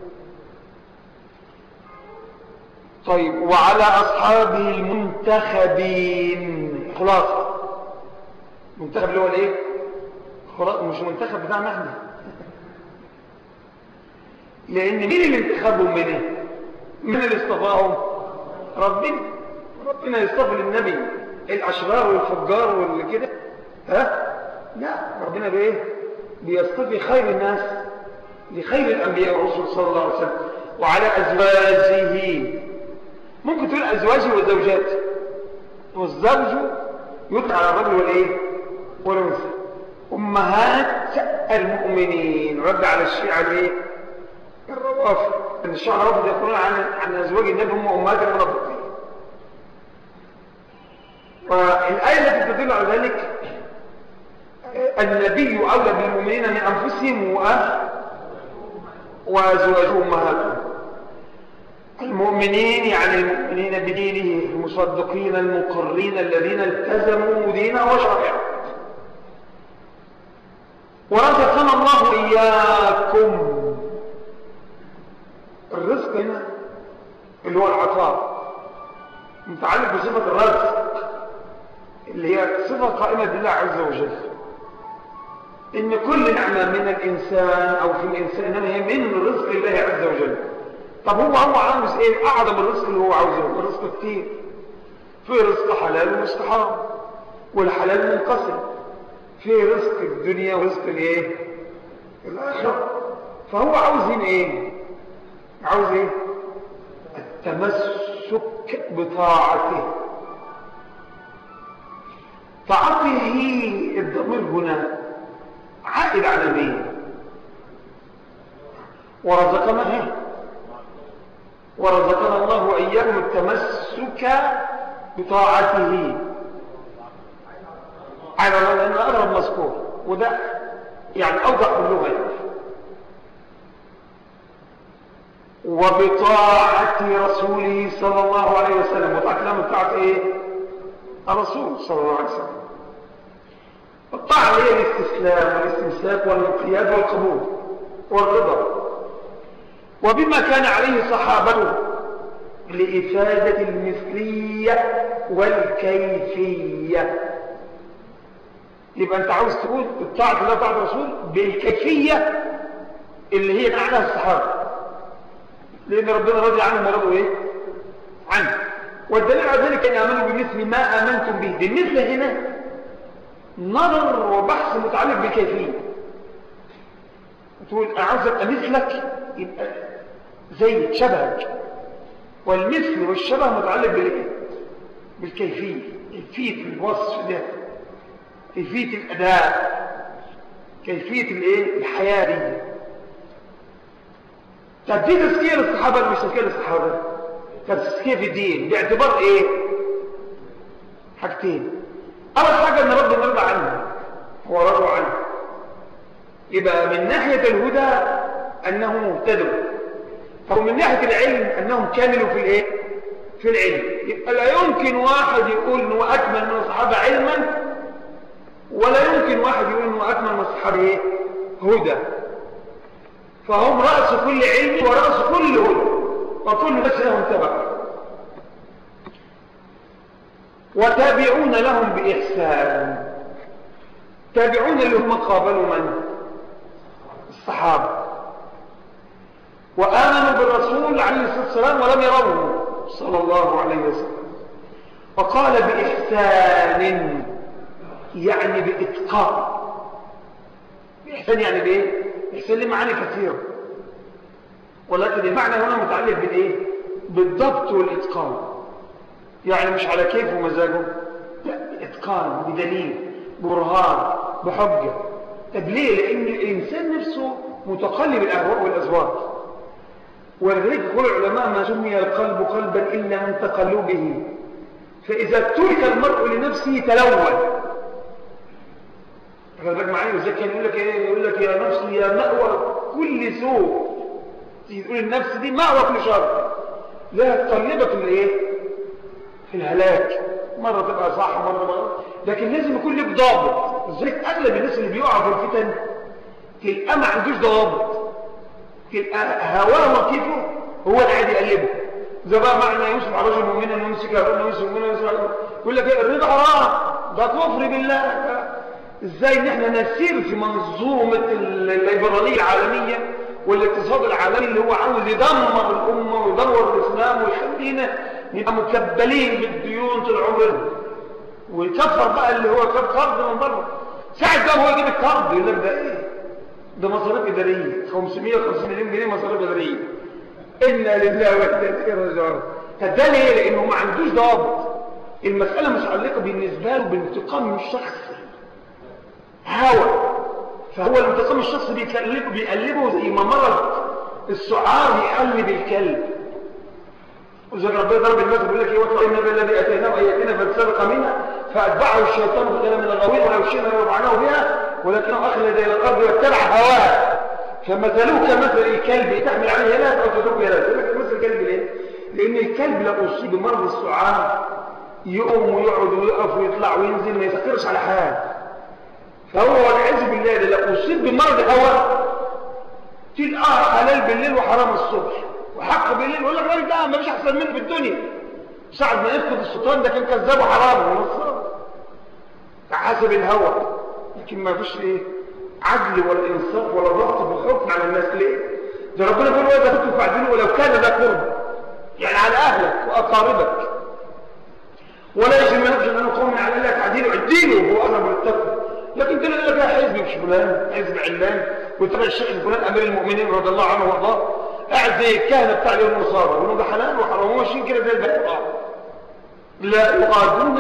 طيب وعلى أصحابه المنتخبين خلاصة منتخب اللي هو الايه خلاص مش منتخب بتاعنا احنا لان مين اللي انتخبهم من ايه مين اللي اصطفاهم ربنا ربنا يصطفي للنبي الاشرار والفجار واللي كده ها لا ربنا بايه بيصطفي خير الناس لخير الانبياء والرسل صلى الله عليه وسلم وعلى ازواجه ممكن تقول أزواجه وزوجاته والزوج يطلع على الرجل والإيه والأنثى أمهات المؤمنين رد على الشيعة الإيه الروافض أن الشيعة الروافض يقولون عن عن أزواج النبي هم أمهات المنافقين والآية التي تدل على ذلك النبي أولى بالمؤمنين من أنفسهم وأزواجهم أمهاتهم المؤمنين يعني المؤمنين بدينه المصدقين المقرين الذين التزموا دينه وشرعه ورزقنا الله إياكم الرزق هنا اللي هو العطاء متعلق بصفة الرزق اللي هي صفة قائمة بالله عز وجل إن كل نعمة من الإنسان أو في الإنسان إنما هي من رزق الله عز وجل طب هو هو عاوز ايه اعظم الرزق اللي هو عاوزه الرزق كتير في رزق حلال ورزق حرام والحلال منقسم في رزق الدنيا ورزق الايه الاخره فهو عاوز ايه عاوز ايه التمسك بطاعته طاعته الضمير هنا عائد على مين ورزقنا هي ورزقنا الله وإياكم التمسك بطاعته على لأن أقرب مذكور وده يعني أوضح اللغة يعني. وبطاعة رسوله صلى الله عليه وسلم وطاعة الله من طاعة ايه الرسول صلى الله عليه وسلم الطاعة هي الاستسلام والاستمساك والانقياد والقبول والرضا وبما كان عليه صحابته لإفادة المثلية والكيفية يبقى أنت عاوز تقول الطاعة الله طاعة الرسول بالكيفية اللي هي أعلى الصحابة لأن ربنا رضي عنهم ورضوا إيه؟ عنه والدليل على ذلك أن آمنوا بمثل ما آمنتم به بالمثل هنا نظر وبحث متعلق بالكيفية تقول أعوز أبقى مثلك يبقى زي شبهك والمثل والشبه متعلق بالايه بالكيفية كيفية الوصف ده كيفية الأداء كيفية الايه الحياة دي طب دي تزكية للصحابة ولا مش تزكية للصحابة تزكية في الدين باعتبار ايه حاجتين أول حاجة أن ربنا رضى عنه هو رضوا عنه يبقى من ناحية الهدى أنهم مهتدوا ومن ناحية العلم أنهم كاملوا في الإيه؟ في العلم يبقى لا يمكن واحد يقول أنه أكمل من الصحابة علما ولا يمكن واحد يقول أنه أكمل من الصحابة إيه؟ هدى فهم رأس كل علم ورأس كل هدى وكل بس لهم تبع وتابعون لهم بإحسان تابعون اللي هم قابلوا من الصحابة وآمنوا بالرسول عليه الصلاة والسلام ولم يروه صلى الله عليه وسلم وقال بإحسان يعني بإتقان بإحسان يعني بإيه؟ إحسان ليه معاني كثيرة ولكن المعنى هنا متعلق بالإيه؟ بالضبط والإتقان يعني مش على كيف ومزاجه لا بإتقان بدليل برهان بحجة طب ليه؟ لأن الإنسان نفسه متقلب الأهواء والأزواج ولذلك يقول العلماء ما سمي القلب قلبا إلا من تقلبه فإذا ترك المرء لنفسه تلون فقالك معايا وزي كان يقول لك ايه يقول لك يا نفسي يا مأوى كل سوء تقول النفس دي مأوى كل شر لا تقلبك الايه في الهلاك مرة تبقى صح ومرة غلط لكن لازم يكون لك ضابط لذلك اغلب الناس اللي بيقعوا في الفتن تلقى ما عندوش ضوابط هواه وكيفه هو اللي عادي يقلبه ده بقى معنى يوسف على رجل مؤمنا ويمسك على رجل يوسف مؤمنا ويمسك على يقول لك الرضا حرام ده كفر بالله ازاي ان احنا نسير في منظومه الليبراليه العالميه والاقتصاد العالمي اللي هو عاوز يدمر الامه ويدمر الاسلام ويخلينا نبقى مكبلين بالديون طول عمرنا ويكفر بقى اللي هو قرض من بره ساعه بقى هو يجيب القرض يقول لك ده ايه ده مصاريف إدارية 550 مليون جنيه مصاريف إدارية إنا لله وإنا إليه راجعون فده ليه؟ لأنه ما عندوش ضابط المسألة متعلقة بالنسبة له بانتقام الشخصي هوى فهو الانتقام الشخصي بيقلبه, بيقلبه زي ما مرض السعار يقلب الكلب وزي ربنا ضرب المثل بيقول لك ايه واتقوا النبي الذي اتيناه اياتنا فانسلق منها فاتبعه الشيطان فكان من الغاوين ولو شئنا لرفعناه بها ولكنه اخلد الى الارض واتبع هواه فمثلوه كمثل الكلب تحمل عليه هلاك او تتركه هلاك يقول لك مثل الكلب ليه؟ لان الكلب لو اصيب بمرض السعار يقوم ويقعد ويقف ويطلع وينزل ما يفكرش على حال فهو والعياذ بالله لو اصيب بمرض هوى تلقاه حلال بالليل وحرام الصبح وحق بالليل يقول لك الراجل ده ما فيش احسن منه في الدنيا ساعة ما يفقد السلطان ده كان كذاب وحرام ونصاب حسب الهوى لكن ما فيش ايه عدل ولا انصاف ولا ضغط في الحكم على الناس ليه ده ربنا بيقول واذا كنتم فاعدلوا ولو كان ذا قرب يعني على اهلك واقاربك ولا يجرمنكم ان قوم على الله تعديلوا عدينوا هو اقرب للتقوى لكن كده يقول لك يا حزب مش فلان حزب علان وتبع الشيخ فلان امير المؤمنين رضي الله عنه وارضاه قاعد زي الكهنه بتاع اليوم النصارى يقولوا ده حلال وحرام هم ماشيين كده زي البقره لا يقادون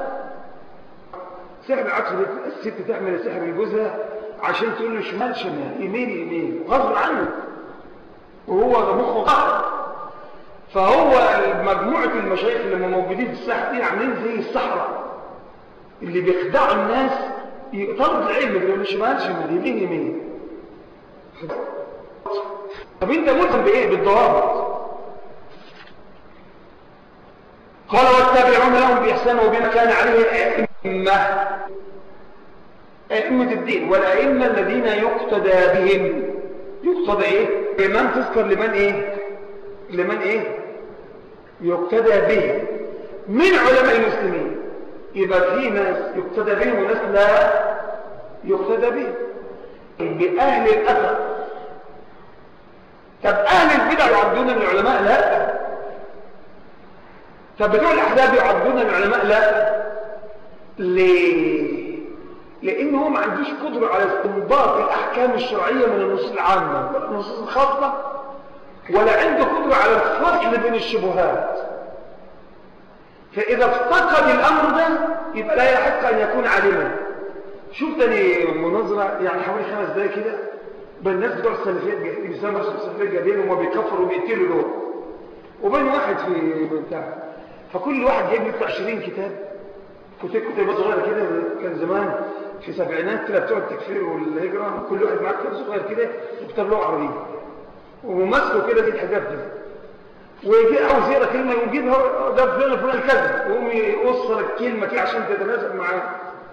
سحر العكس الست تحمل سحر لجوزها عشان تقول له شمال شمال يمين يمين غصب عنه وهو مخه قهر فهو مجموعة المشايخ اللي موجودين في الساحة دي عاملين زي الصحراء اللي بيخدعوا الناس طلب العلم بيقول له شمال شمال يمين يمين طب انت ملزم بايه بالضوابط قال والتابعون لهم باحسان وبما كان عليه الائمه ائمه الدين والائمه الذين يقتدى بهم يقتدى ايه لمن تذكر لمن ايه لمن ايه يقتدى به من علماء المسلمين يبقى في ناس يقتدى بهم وناس لا يقتدى بهم بأهل الأثر طب أهل البدع يعدون من العلماء لا طب بتوع الأحزاب يعدون من العلماء لا ليه لأنه ما عندوش قدرة على استنباط الأحكام الشرعية من النصوص العامة ولا النصوص الخاصة ولا عنده قدرة على الفصل بين الشبهات فإذا افتقد الأمر ده يبقى لا يحق أن يكون عالما شوف تاني مناظرة يعني حوالي خمس دقايق كده بين الناس بتوع السلفيات بيسموا نفسهم السلفيات جايبين وما بيكفروا وبيقتلوا دول وبين واحد في بتاع فكل واحد جايب له 20 كتاب كتب كتب صغيره كده كان زمان في سبعينات كده بتوع التكفير والهجره كل واحد معاه كتاب صغير كده وكتاب له عربي وماسكه كده دي الحاجات دي ويجي عاوز يقرا كلمه ويجيبها ده فلان فلان كذا ويقوم يوصل الكلمه كده عشان تتناسب معاه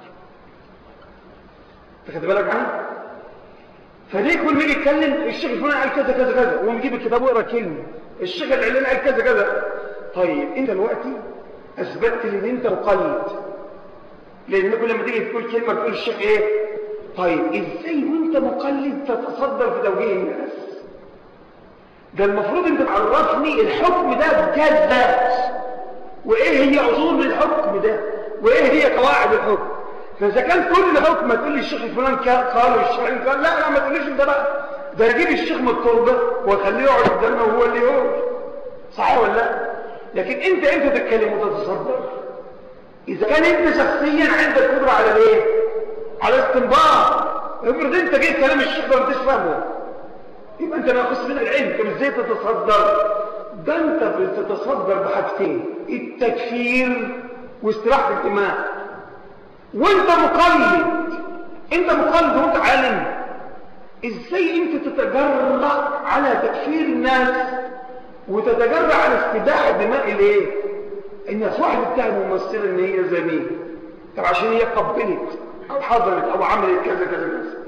تاخد بالك معايا فليه كل ما يجي يتكلم الشيخ الفلاني قال كذا كذا كذا ويقوم يجيب الكتاب ويقرا كلمه الشيخ العلاني قال كذا كذا طيب انت دلوقتي اثبتت ان انت مقلد لان كل ما تيجي تقول كلمه تقول الشيخ ايه طيب ازاي وانت مقلد تتصدر في توجيه الناس ده المفروض انت تعرفني الحكم ده بجد وايه هي اصول الحكم ده وايه هي قواعد الحكم فاذا كان كل حكم ما تقول لي الشيخ الفلان قال والشيخ قال لا لا ما تقوليش انت بقى ده اجيب الشيخ من التربه واخليه يقعد قدامنا وهو اللي يقول صح ولا لا لكن انت امتى تتكلم وتتصدر اذا كان انت شخصيا عندك قدره على الايه على استنباط افرض انت جيت كلام الشيخ ده ما انتش فاهمه يبقى انت ناقص من العلم طب ازاي تتصدر ده انت بتتصدر بحاجتين التكفير واستراحه الدماء وانت مقلد انت مقلد وانت عالم ازاي انت تتجرأ على تكفير الناس وتتجرأ على استباحة دماء الايه الناس واحد بتاع ممثلة ان هي زميل طب عشان هي قبلت او حضرت او عملت كذا كذا كذا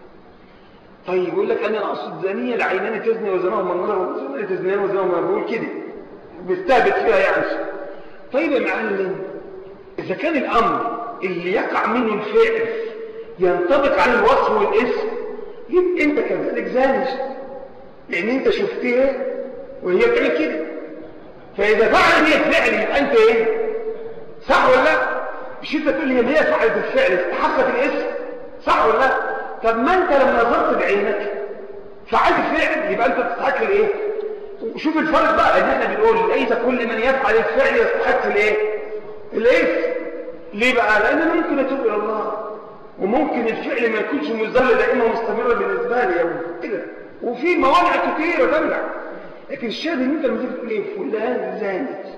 طيب يقول لك انا اقصد زانيه العينان تزني وزناهما النظر وزنان تزنيان وزناهما بقول كده بيستهبط فيها يعني طيب يا معلم اذا كان الامر اللي يقع منه الفعل ينطبق على الوصف والاسم يبقى انت كذلك زانج لان انت شفتها وهي بتعمل كده فاذا فعلت هي الفعل يبقى انت ايه صح ولا لا مش انت تقول لي هي فعلت الفعل استحقت الاسم صح ولا لا طب ما انت لما نظرت بعينك فعلت فعل يبقى انت تستحق الايه وشوف الفرق بقى ان احنا بنقول ليس كل من يفعل الفعل يستحق الايه الاسم ليه بقى لان ممكن اتوب الى الله وممكن الفعل ما يكونش مذل لانه مستمر بالنسبه لي او كده وفي موانع كتيره تمنع لكن الشاهد ان انت لما تيجي تقول ايه فلان زانت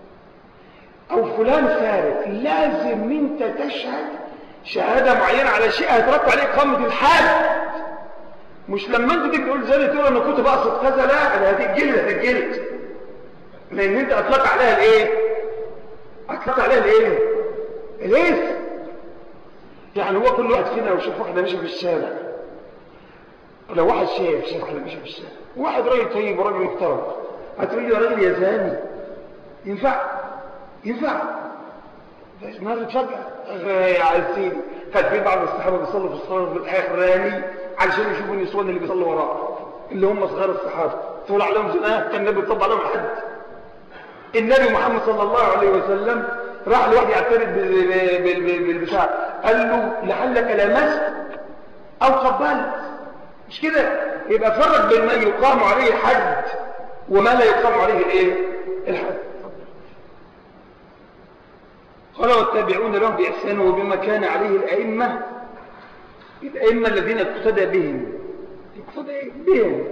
او فلان سارق لازم انت تشهد شهاده معينه على شيء هيترتب عليه اقامه الحد مش لما انت تيجي تقول زانت تقول انا كنت بقصد كذا لا ده هتتجلد هتتجلد لان انت اطلقت عليها الايه اطلقت عليها الايه الاسم يعني هو كل واحد فينا لو شاف واحده ماشيه في الشارع لو واحد شايف شاف واحده ماشيه في الشارع واحد راجل طيب وراجل محترم هتقول لي يا راجل يا زاني ينفع ينفع مرة فجأة يا عزيزي كان في بعض الصحابة بيصلوا في الصلاة الأخراني علشان يشوفوا النسوان اللي بيصلوا وراه اللي هم صغار الصحابة تقول عليهم زناه كان النبي طبع عليهم حد النبي محمد صلى الله عليه وسلم راح لواحد يعترض بالبتاع قال له لعلك لمست او قبلت مش كده يبقى فرق بين ما يقام عليه الحد وما لا يقام عليه الايه الحد قال والتابعون لهم باحسان وبما كان عليه الائمه الائمه الذين اقتدى بهم اقتدى بهم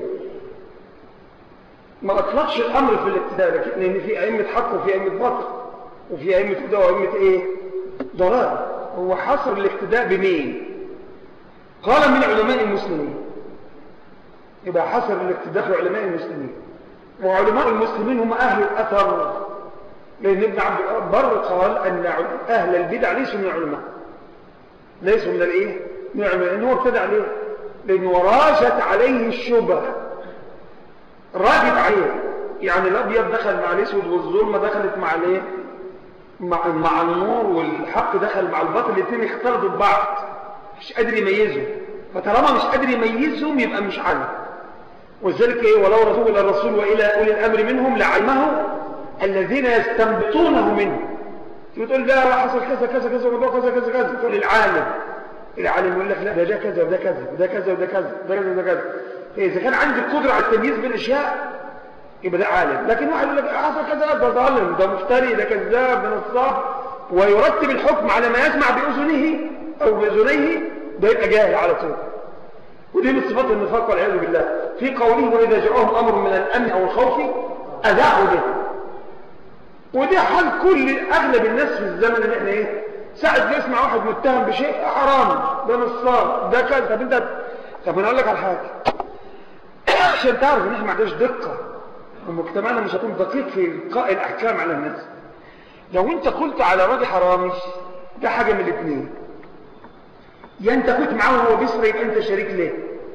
ما اطلقش الامر في الاقتداء لكن ان في ائمه حق وفي ائمه باطل وفي ائمه هدى وائمه ايه ضلال هو حصر الاقتداء بمين قال من علماء المسلمين يبقى حصر الاقتداء في علماء المسلمين وعلماء المسلمين هم أهل الأثر لأن ابن عبد البر قال أن أهل البدع ليسوا من العلماء ليسوا من الإيه؟ من العلماء لأنه ابتدع ليه؟ لأنه راشت عليه الشبه راجت عليه يعني الأبيض دخل مع الأسود والظلمة دخلت مع الايه؟ مع, مع النور والحق دخل مع الباطل الاثنين اختلطوا ببعض مش قادر يميزهم فطالما مش قادر يميزهم يبقى مش عالم وذلك ايه ولو رسول الى الرسول والى اولي الامر منهم لعلمه الذين يستنبطونه منه تقول لا حصل كذا كذا كذا وموضوع كذا كذا كذا تقول العالم العالم يقول لك لا ده ده كذا وده كذا وده كذا وده كذا وده كذا وده كذا اذا كان عندي القدره على التمييز بين الاشياء يبقى ده عالم لكن واحد يقول لك حصل كذا ده ظالم ده مفتري ده كذاب ده نصاب ويرتب الحكم على ما يسمع باذنه او باذنيه ده يبقى جاهل على طول ودي من صفات النفاق والعياذ بالله في قوله واذا جاءهم امر من الامن او الخوف اذاعوا به ودي حال كل اغلب الناس في الزمن اللي احنا ايه ساعة بيسمع واحد متهم بشيء حرام ده نصاب ده كذا طب انت طب انا اقول لك على حاجه عشان تعرف ان احنا ما عندناش دقه ومجتمعنا مش هيكون دقيق في القاء الاحكام على الناس لو انت قلت على راجل حرامي ده حاجه من الاثنين يا انت كنت معاه وهو بيسرق يبقى انت شريك ليه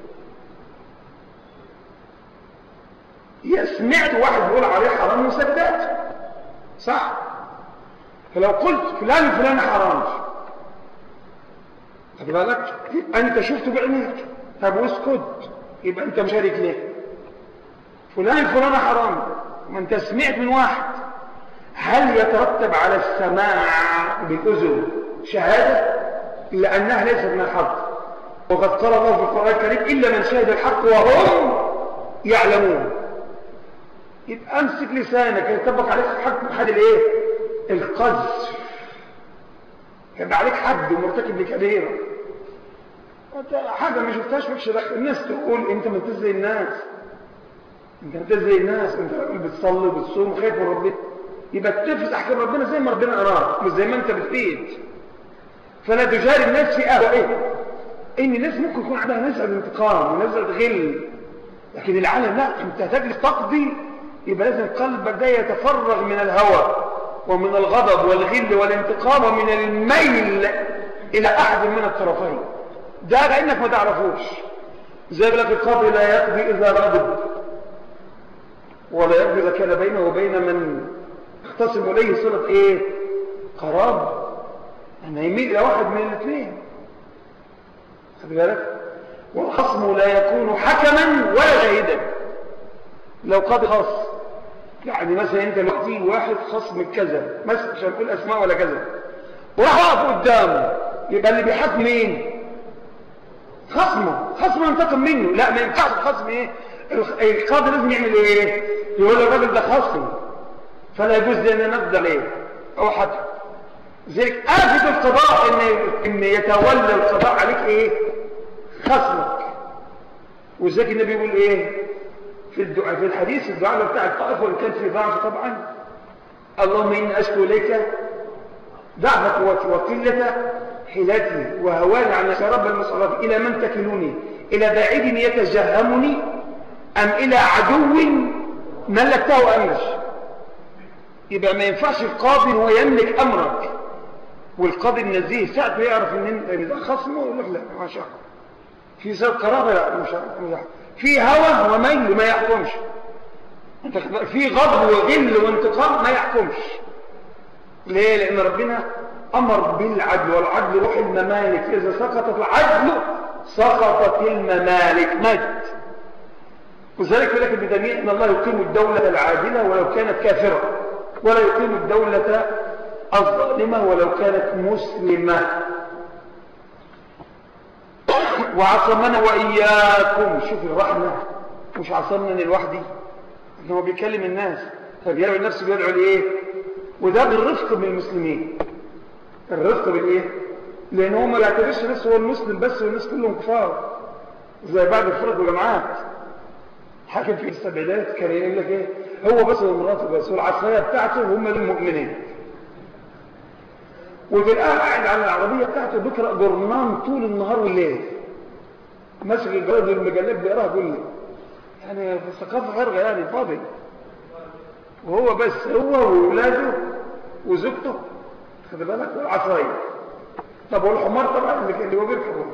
يا سمعت واحد بيقول عليه حرام وصدقت صح فلو قلت فلان فلان حرام خد بالك انت شفته بعينيك طب واسكت يبقى انت مشارك ليه فلان فلان حرام ما انت سمعت من واحد هل يترتب على السماع بالاذن شهاده لانها ليست من الحق وقد قال الله في القران الكريم الا من شهد الحق وهم يعلمون يبقى امسك لسانك يطبق عليك حد حد الايه القذف يبقى عليك حد ومرتكب لكبيره حاجه ما شفتهاش مش الناس تقول انت ما زي الناس انت زي الناس انت راجل بتصلي وبتصوم وخايف من ربنا يبقى تنفذ احكام ربنا زي ما ربنا اراد مش زي ما انت بتفيد فلا تجاري الناس في اهوائهم ان الناس ممكن يكون عندها نزعه انتقام ونزعه غل لكن العالم لا انت تجلس تقضي يبقى لازم قلبك ده يتفرغ من الهوى ومن الغضب والغل والانتقام ومن الميل الى احد من الطرفين ده كانك ما تعرفوش زي لك القاضي لا يقضي اذا غضب ولا يقضي اذا كان بينه وبين من اختصم اليه صله ايه قرابه أن يميل إلى واحد من الاثنين خد بالك والخصم لا يكون حكما ولا شهيدا لو قاضي خاص يعني مثلا انت دلوقتي واحد خصم كذا مثلا مش هنقول اسماء ولا كذا وراح واقف قدامه يبقى اللي بيحاكم مين خصمه خصمه ينتقم منه لا ما ينفعش الخصم ايه القاضي لازم يعمل ايه يقول الراجل ده خصم فلا يجوز لي ان نفضل ايه او حتى ذلك آفة القضاء إن, إن يتولى القضاء عليك إيه خصمك وذلك النبي يقول إيه في الدعاء في الحديث الدعاء بتاع الطائف وإن كان في ضعف طبعا اللهم إني أشكو إليك ضعف قوتي وقلة حيلتي وهواني عن شراب المصرف إلى من تكلوني إلى باعد يتجهمني أم إلى عدو ملكته أمرش يبقى ما ينفعش القاضي هو يملك أمرك والقاضي النزيه ساعته يعرف ان ده خصمه يقول لك لا ما شاء الله في سبب قرابه لا مش في هوى وميل ما يحكمش في غضب وغل وانتقام ما يحكمش ليه لان ربنا امر بالعدل والعدل روح الممالك اذا سقطت العدل سقطت الممالك مات وذلك يقول لك ابن تيميه ان الله يقيم الدوله العادله ولو كانت كافره ولا يقيم الدوله الظالمة ولو كانت مسلمة وعصمنا وإياكم شوف الرحمة مش عصمنا لوحدي هو بيكلم الناس فبيدعو النفس بيدعو لإيه وده بالرفق بالمسلمين الرفق بالإيه لأن هو ما بيعتبرش نفسه هو المسلم بس والناس كلهم كفار زي بعض الفرق والجماعات حاكم في السبعينات كان يقول لك ايه هو بس ومراته بس والعصايه بتاعته هم المؤمنين وتلقاه قاعد على العربية بتاعته بيقرأ جورنان طول النهار والليل ماسك الجرائد والمجلات بيقراها كل يعني في الثقافة فرغة يعني فاضي وهو بس هو وولاده وزوجته خد بالك والعصاية طب والحمار طبعا اللي هو بيركبه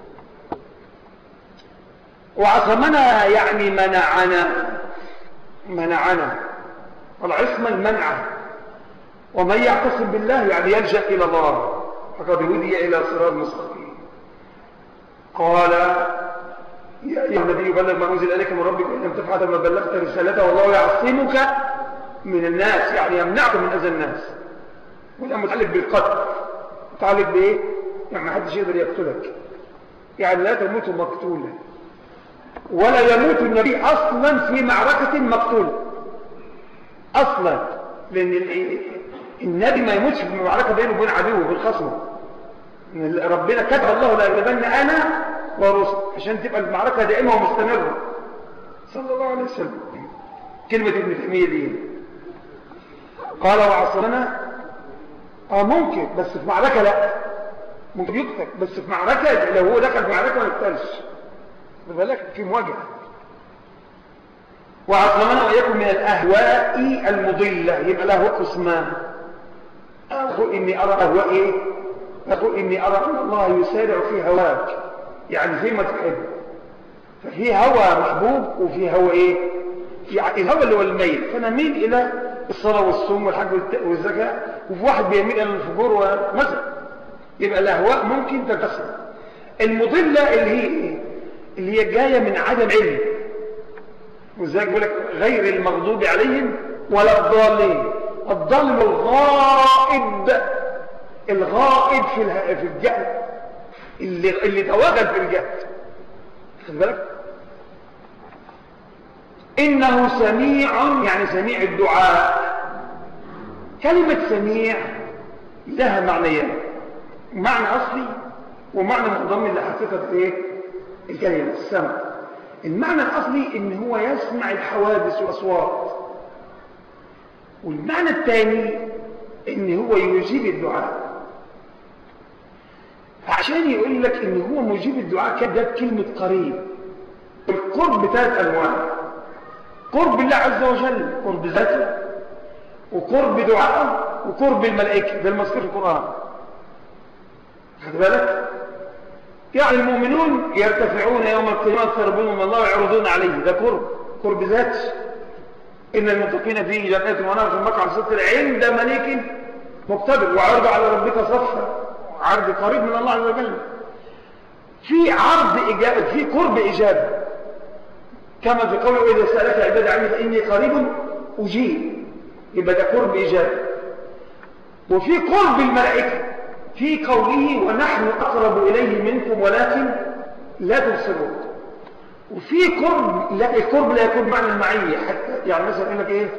وعصمنا يعني منعنا منعنا والعصمة المنع ومن يعتصم بالله يعني يلجأ إلى الله فقد هدي إلى صراط مستقيم قال يا أيها النبي بلغ ما أنزل إليك من ربك وإن لم تفعل ما بلغت رسالته والله يعصمك من الناس يعني يمنعك من أذى الناس وده متعلق بالقتل متعلق بإيه؟ يعني ما حدش يقدر يقتلك يعني لا تموت مقتولا ولا يموت النبي أصلا في معركة مقتول أصلا لأن النبي ما يموتش في معركة بينه وبين عدوه وبين خصمه ربنا كتب الله لا يغلبن أنا ورسل عشان تبقى المعركة دائمة ومستمرة صلى الله عليه وسلم كلمة ابن تيمية دي قال وعصرنا اه ممكن بس في معركة لا ممكن يقتل بس في معركة لو هو دخل في معركة ما يقتلش بالك في مواجهة وعصمنا وإياكم من الأهواء المضلة يبقى له قسمان أقول إني أرى أهواء إيه أقول إني أرى أن الله يسارع في هواك يعني زي ما تحب ففي هوى محبوب وفي هوى إيه يعني الهوى اللي هو الميل فنميل إلى الصلاة والصوم والحج والزكاة وفي واحد بيميل إلى الفجور ومثلا يبقى الأهواء ممكن تتصل المضلة اللي هي إيه اللي هي جاية من عدم علم وذلك يقول لك غير المغضوب عليهم ولا الضالين الضال الغائب الغائب في في الجهل اللي اللي تواجد في الجهل خد بالك انه سميع يعني سميع الدعاء كلمة سميع لها معنيين معنى اصلي ومعنى منضم لحقيقة ايه الكلمة السمع المعنى الأصلي إن هو يسمع الحوادث والأصوات والمعنى الثاني إن هو يجيب الدعاء فعشان يقول لك إن هو مجيب الدعاء كده كلمة قريب القرب ثلاث أنواع قرب الله عز وجل قرب ذاته وقرب دعائه وقرب الملائكة ده المذكور في القرآن خد بالك يعني المؤمنون يرتفعون يوم القيامة يربون من الله ويعرضون عليه ده قرب قرب ذات إن المتقين في جنات ونار في مقعد صدق عند مليك مقتدر وعرض على ربك صفا عرض قريب من الله عز وجل في عرض إجابة في قرب إجابة كما في قوله إذا سألك عباد عني فإني قريب أجيب يبقى ده قرب إجابة وفي قرب الملائكة في قوله ونحن أقرب إليه منكم ولكن لا تبصرون وفي قرب لا القرب لا يكون معنى المعية حتى يعني مثلا يقول لك إيه,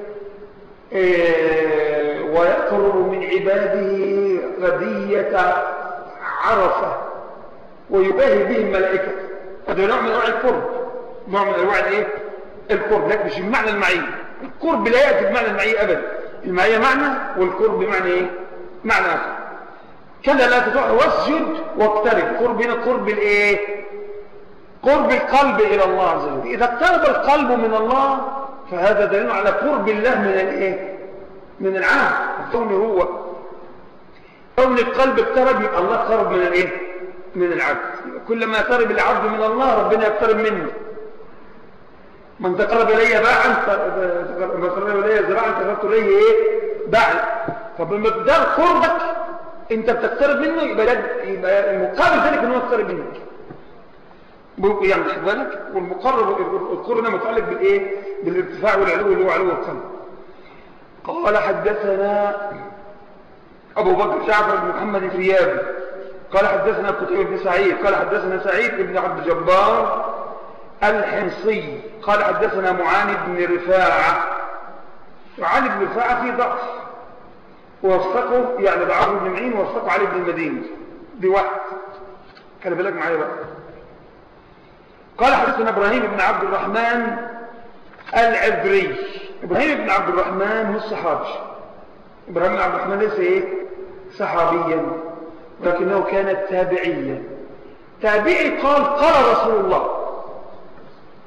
إيه ويقرب من عباده غدية عرفة ويباهي به الملائكة هذا نوع من أنواع القرب نوع من أنواع الإيه القرب لكن مش بمعنى المعية القرب لا يأتي بمعنى المعية أبدا المعية معنى والقرب بمعنى إيه معنى آخر كذا لا تطع واسجد واقترب قرب هنا قرب الايه قرب القلب الى الله عز وجل اذا اقترب القلب من الله فهذا دليل على قرب الله من الايه من العهد كونه هو كون القلب اقترب يبقى الله قرب من الايه من العبد كلما يقترب العبد من الله ربنا يقترب منه من تقرب الي باعا من تقرب الي ذراعا تقربت اليه ايه باعا فبمقدار قربك انت بتقترب منه يبقى يبقى المقابل ذلك ان هو يقترب منك يعني خد بالك والمقرب القرب هنا متعلق بالايه بالارتفاع والعلو اللي هو علو القلب قال حدثنا ابو بكر جعفر بن محمد الريابي قال حدثنا قتيبة بن سعيد قال حدثنا سعيد بن عبد الجبار الحمصي قال حدثنا معاني بن رفاعة معاني بن رفاعة في ضعف ووثقه يعني ضعفه ابن معين ووثقه علي بن المديني بواحد خلي بالك معايا بقى قال حدثنا ابراهيم بن عبد الرحمن العبري ابراهيم بن عبد الرحمن مش صحابي ابراهيم بن عبد الرحمن ليس ايه صحابيا لكنه كان تابعيا تابعي قال قال رسول الله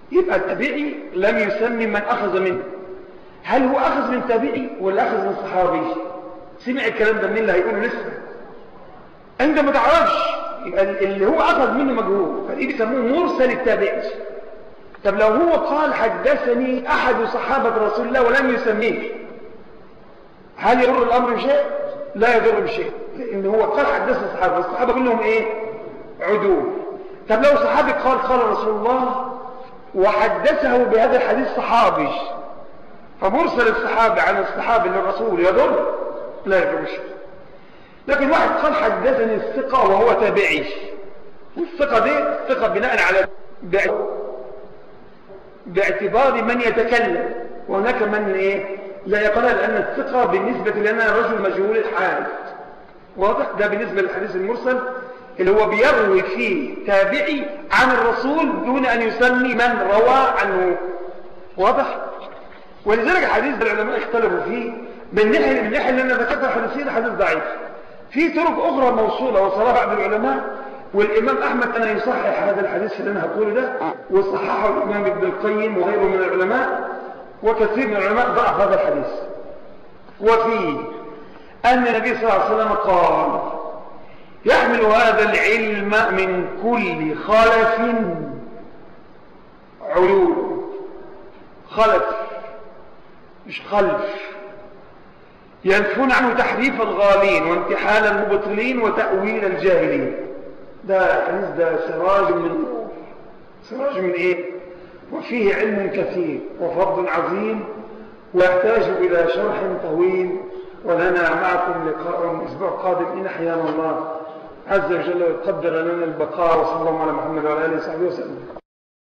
يبقى التابعي لم يسمي من أخذ منه هل هو أخذ من تابعي ولا أخذ من صحابي سمع الكلام ده منين اللي هيقوله لسه أنت ما تعرفش يبقى اللي هو أخذ منه مجهول فدي بيسموه مرسل التابعي طب لو هو قال حدثني أحد صحابة رسول الله ولم يسميه هل يضر الأمر بشيء؟ لا يضر بشيء لأن هو قال حدثنا الصحابة والصحابة كلهم إيه؟ عدول طب لو صحابي قال قال رسول الله وحدثه بهذا الحديث صحابي فمرسل الصحابة عن الصحابي للرسول يضر لا يضر شيء لكن واحد قال حدثني الثقة وهو تابعي والثقة دي ثقة بناء على باعتبار من يتكلم وهناك من ايه لا يقولها لأن الثقة بالنسبة لنا رجل مجهول الحال واضح ده بالنسبة للحديث المرسل اللي هو بيروي فيه تابعي عن الرسول دون أن يسمي من روى عنه واضح ولذلك الحديث العلماء اختلفوا فيه من ناحية من ناحية اللي أنا ذكرتها حديثين حديث ضعيف في طرق أخرى موصولة وصلها بعض العلماء والإمام أحمد أنا يصحح هذا الحديث اللي أنا هقوله ده وصححه الإمام ابن القيم وغيره من العلماء وكثير من العلماء ضعف هذا الحديث وفيه أن النبي صلى الله عليه وسلم قال يحمل هذا العلم من كل خلف علوم خلف مش خلف ينفون عنه تحريف الغالين وانتحال المبطلين وتأويل الجاهلين ده حديث ده سراج من نور سراج من ايه وفيه علم كثير وفضل عظيم ويحتاج إلى شرح طويل ولنا معكم لقاء الأسبوع القادم إن أحيانا الله عز وجل ويقدر لنا البقاء وصلى الله على محمد وعلى آله وصحبه وسلم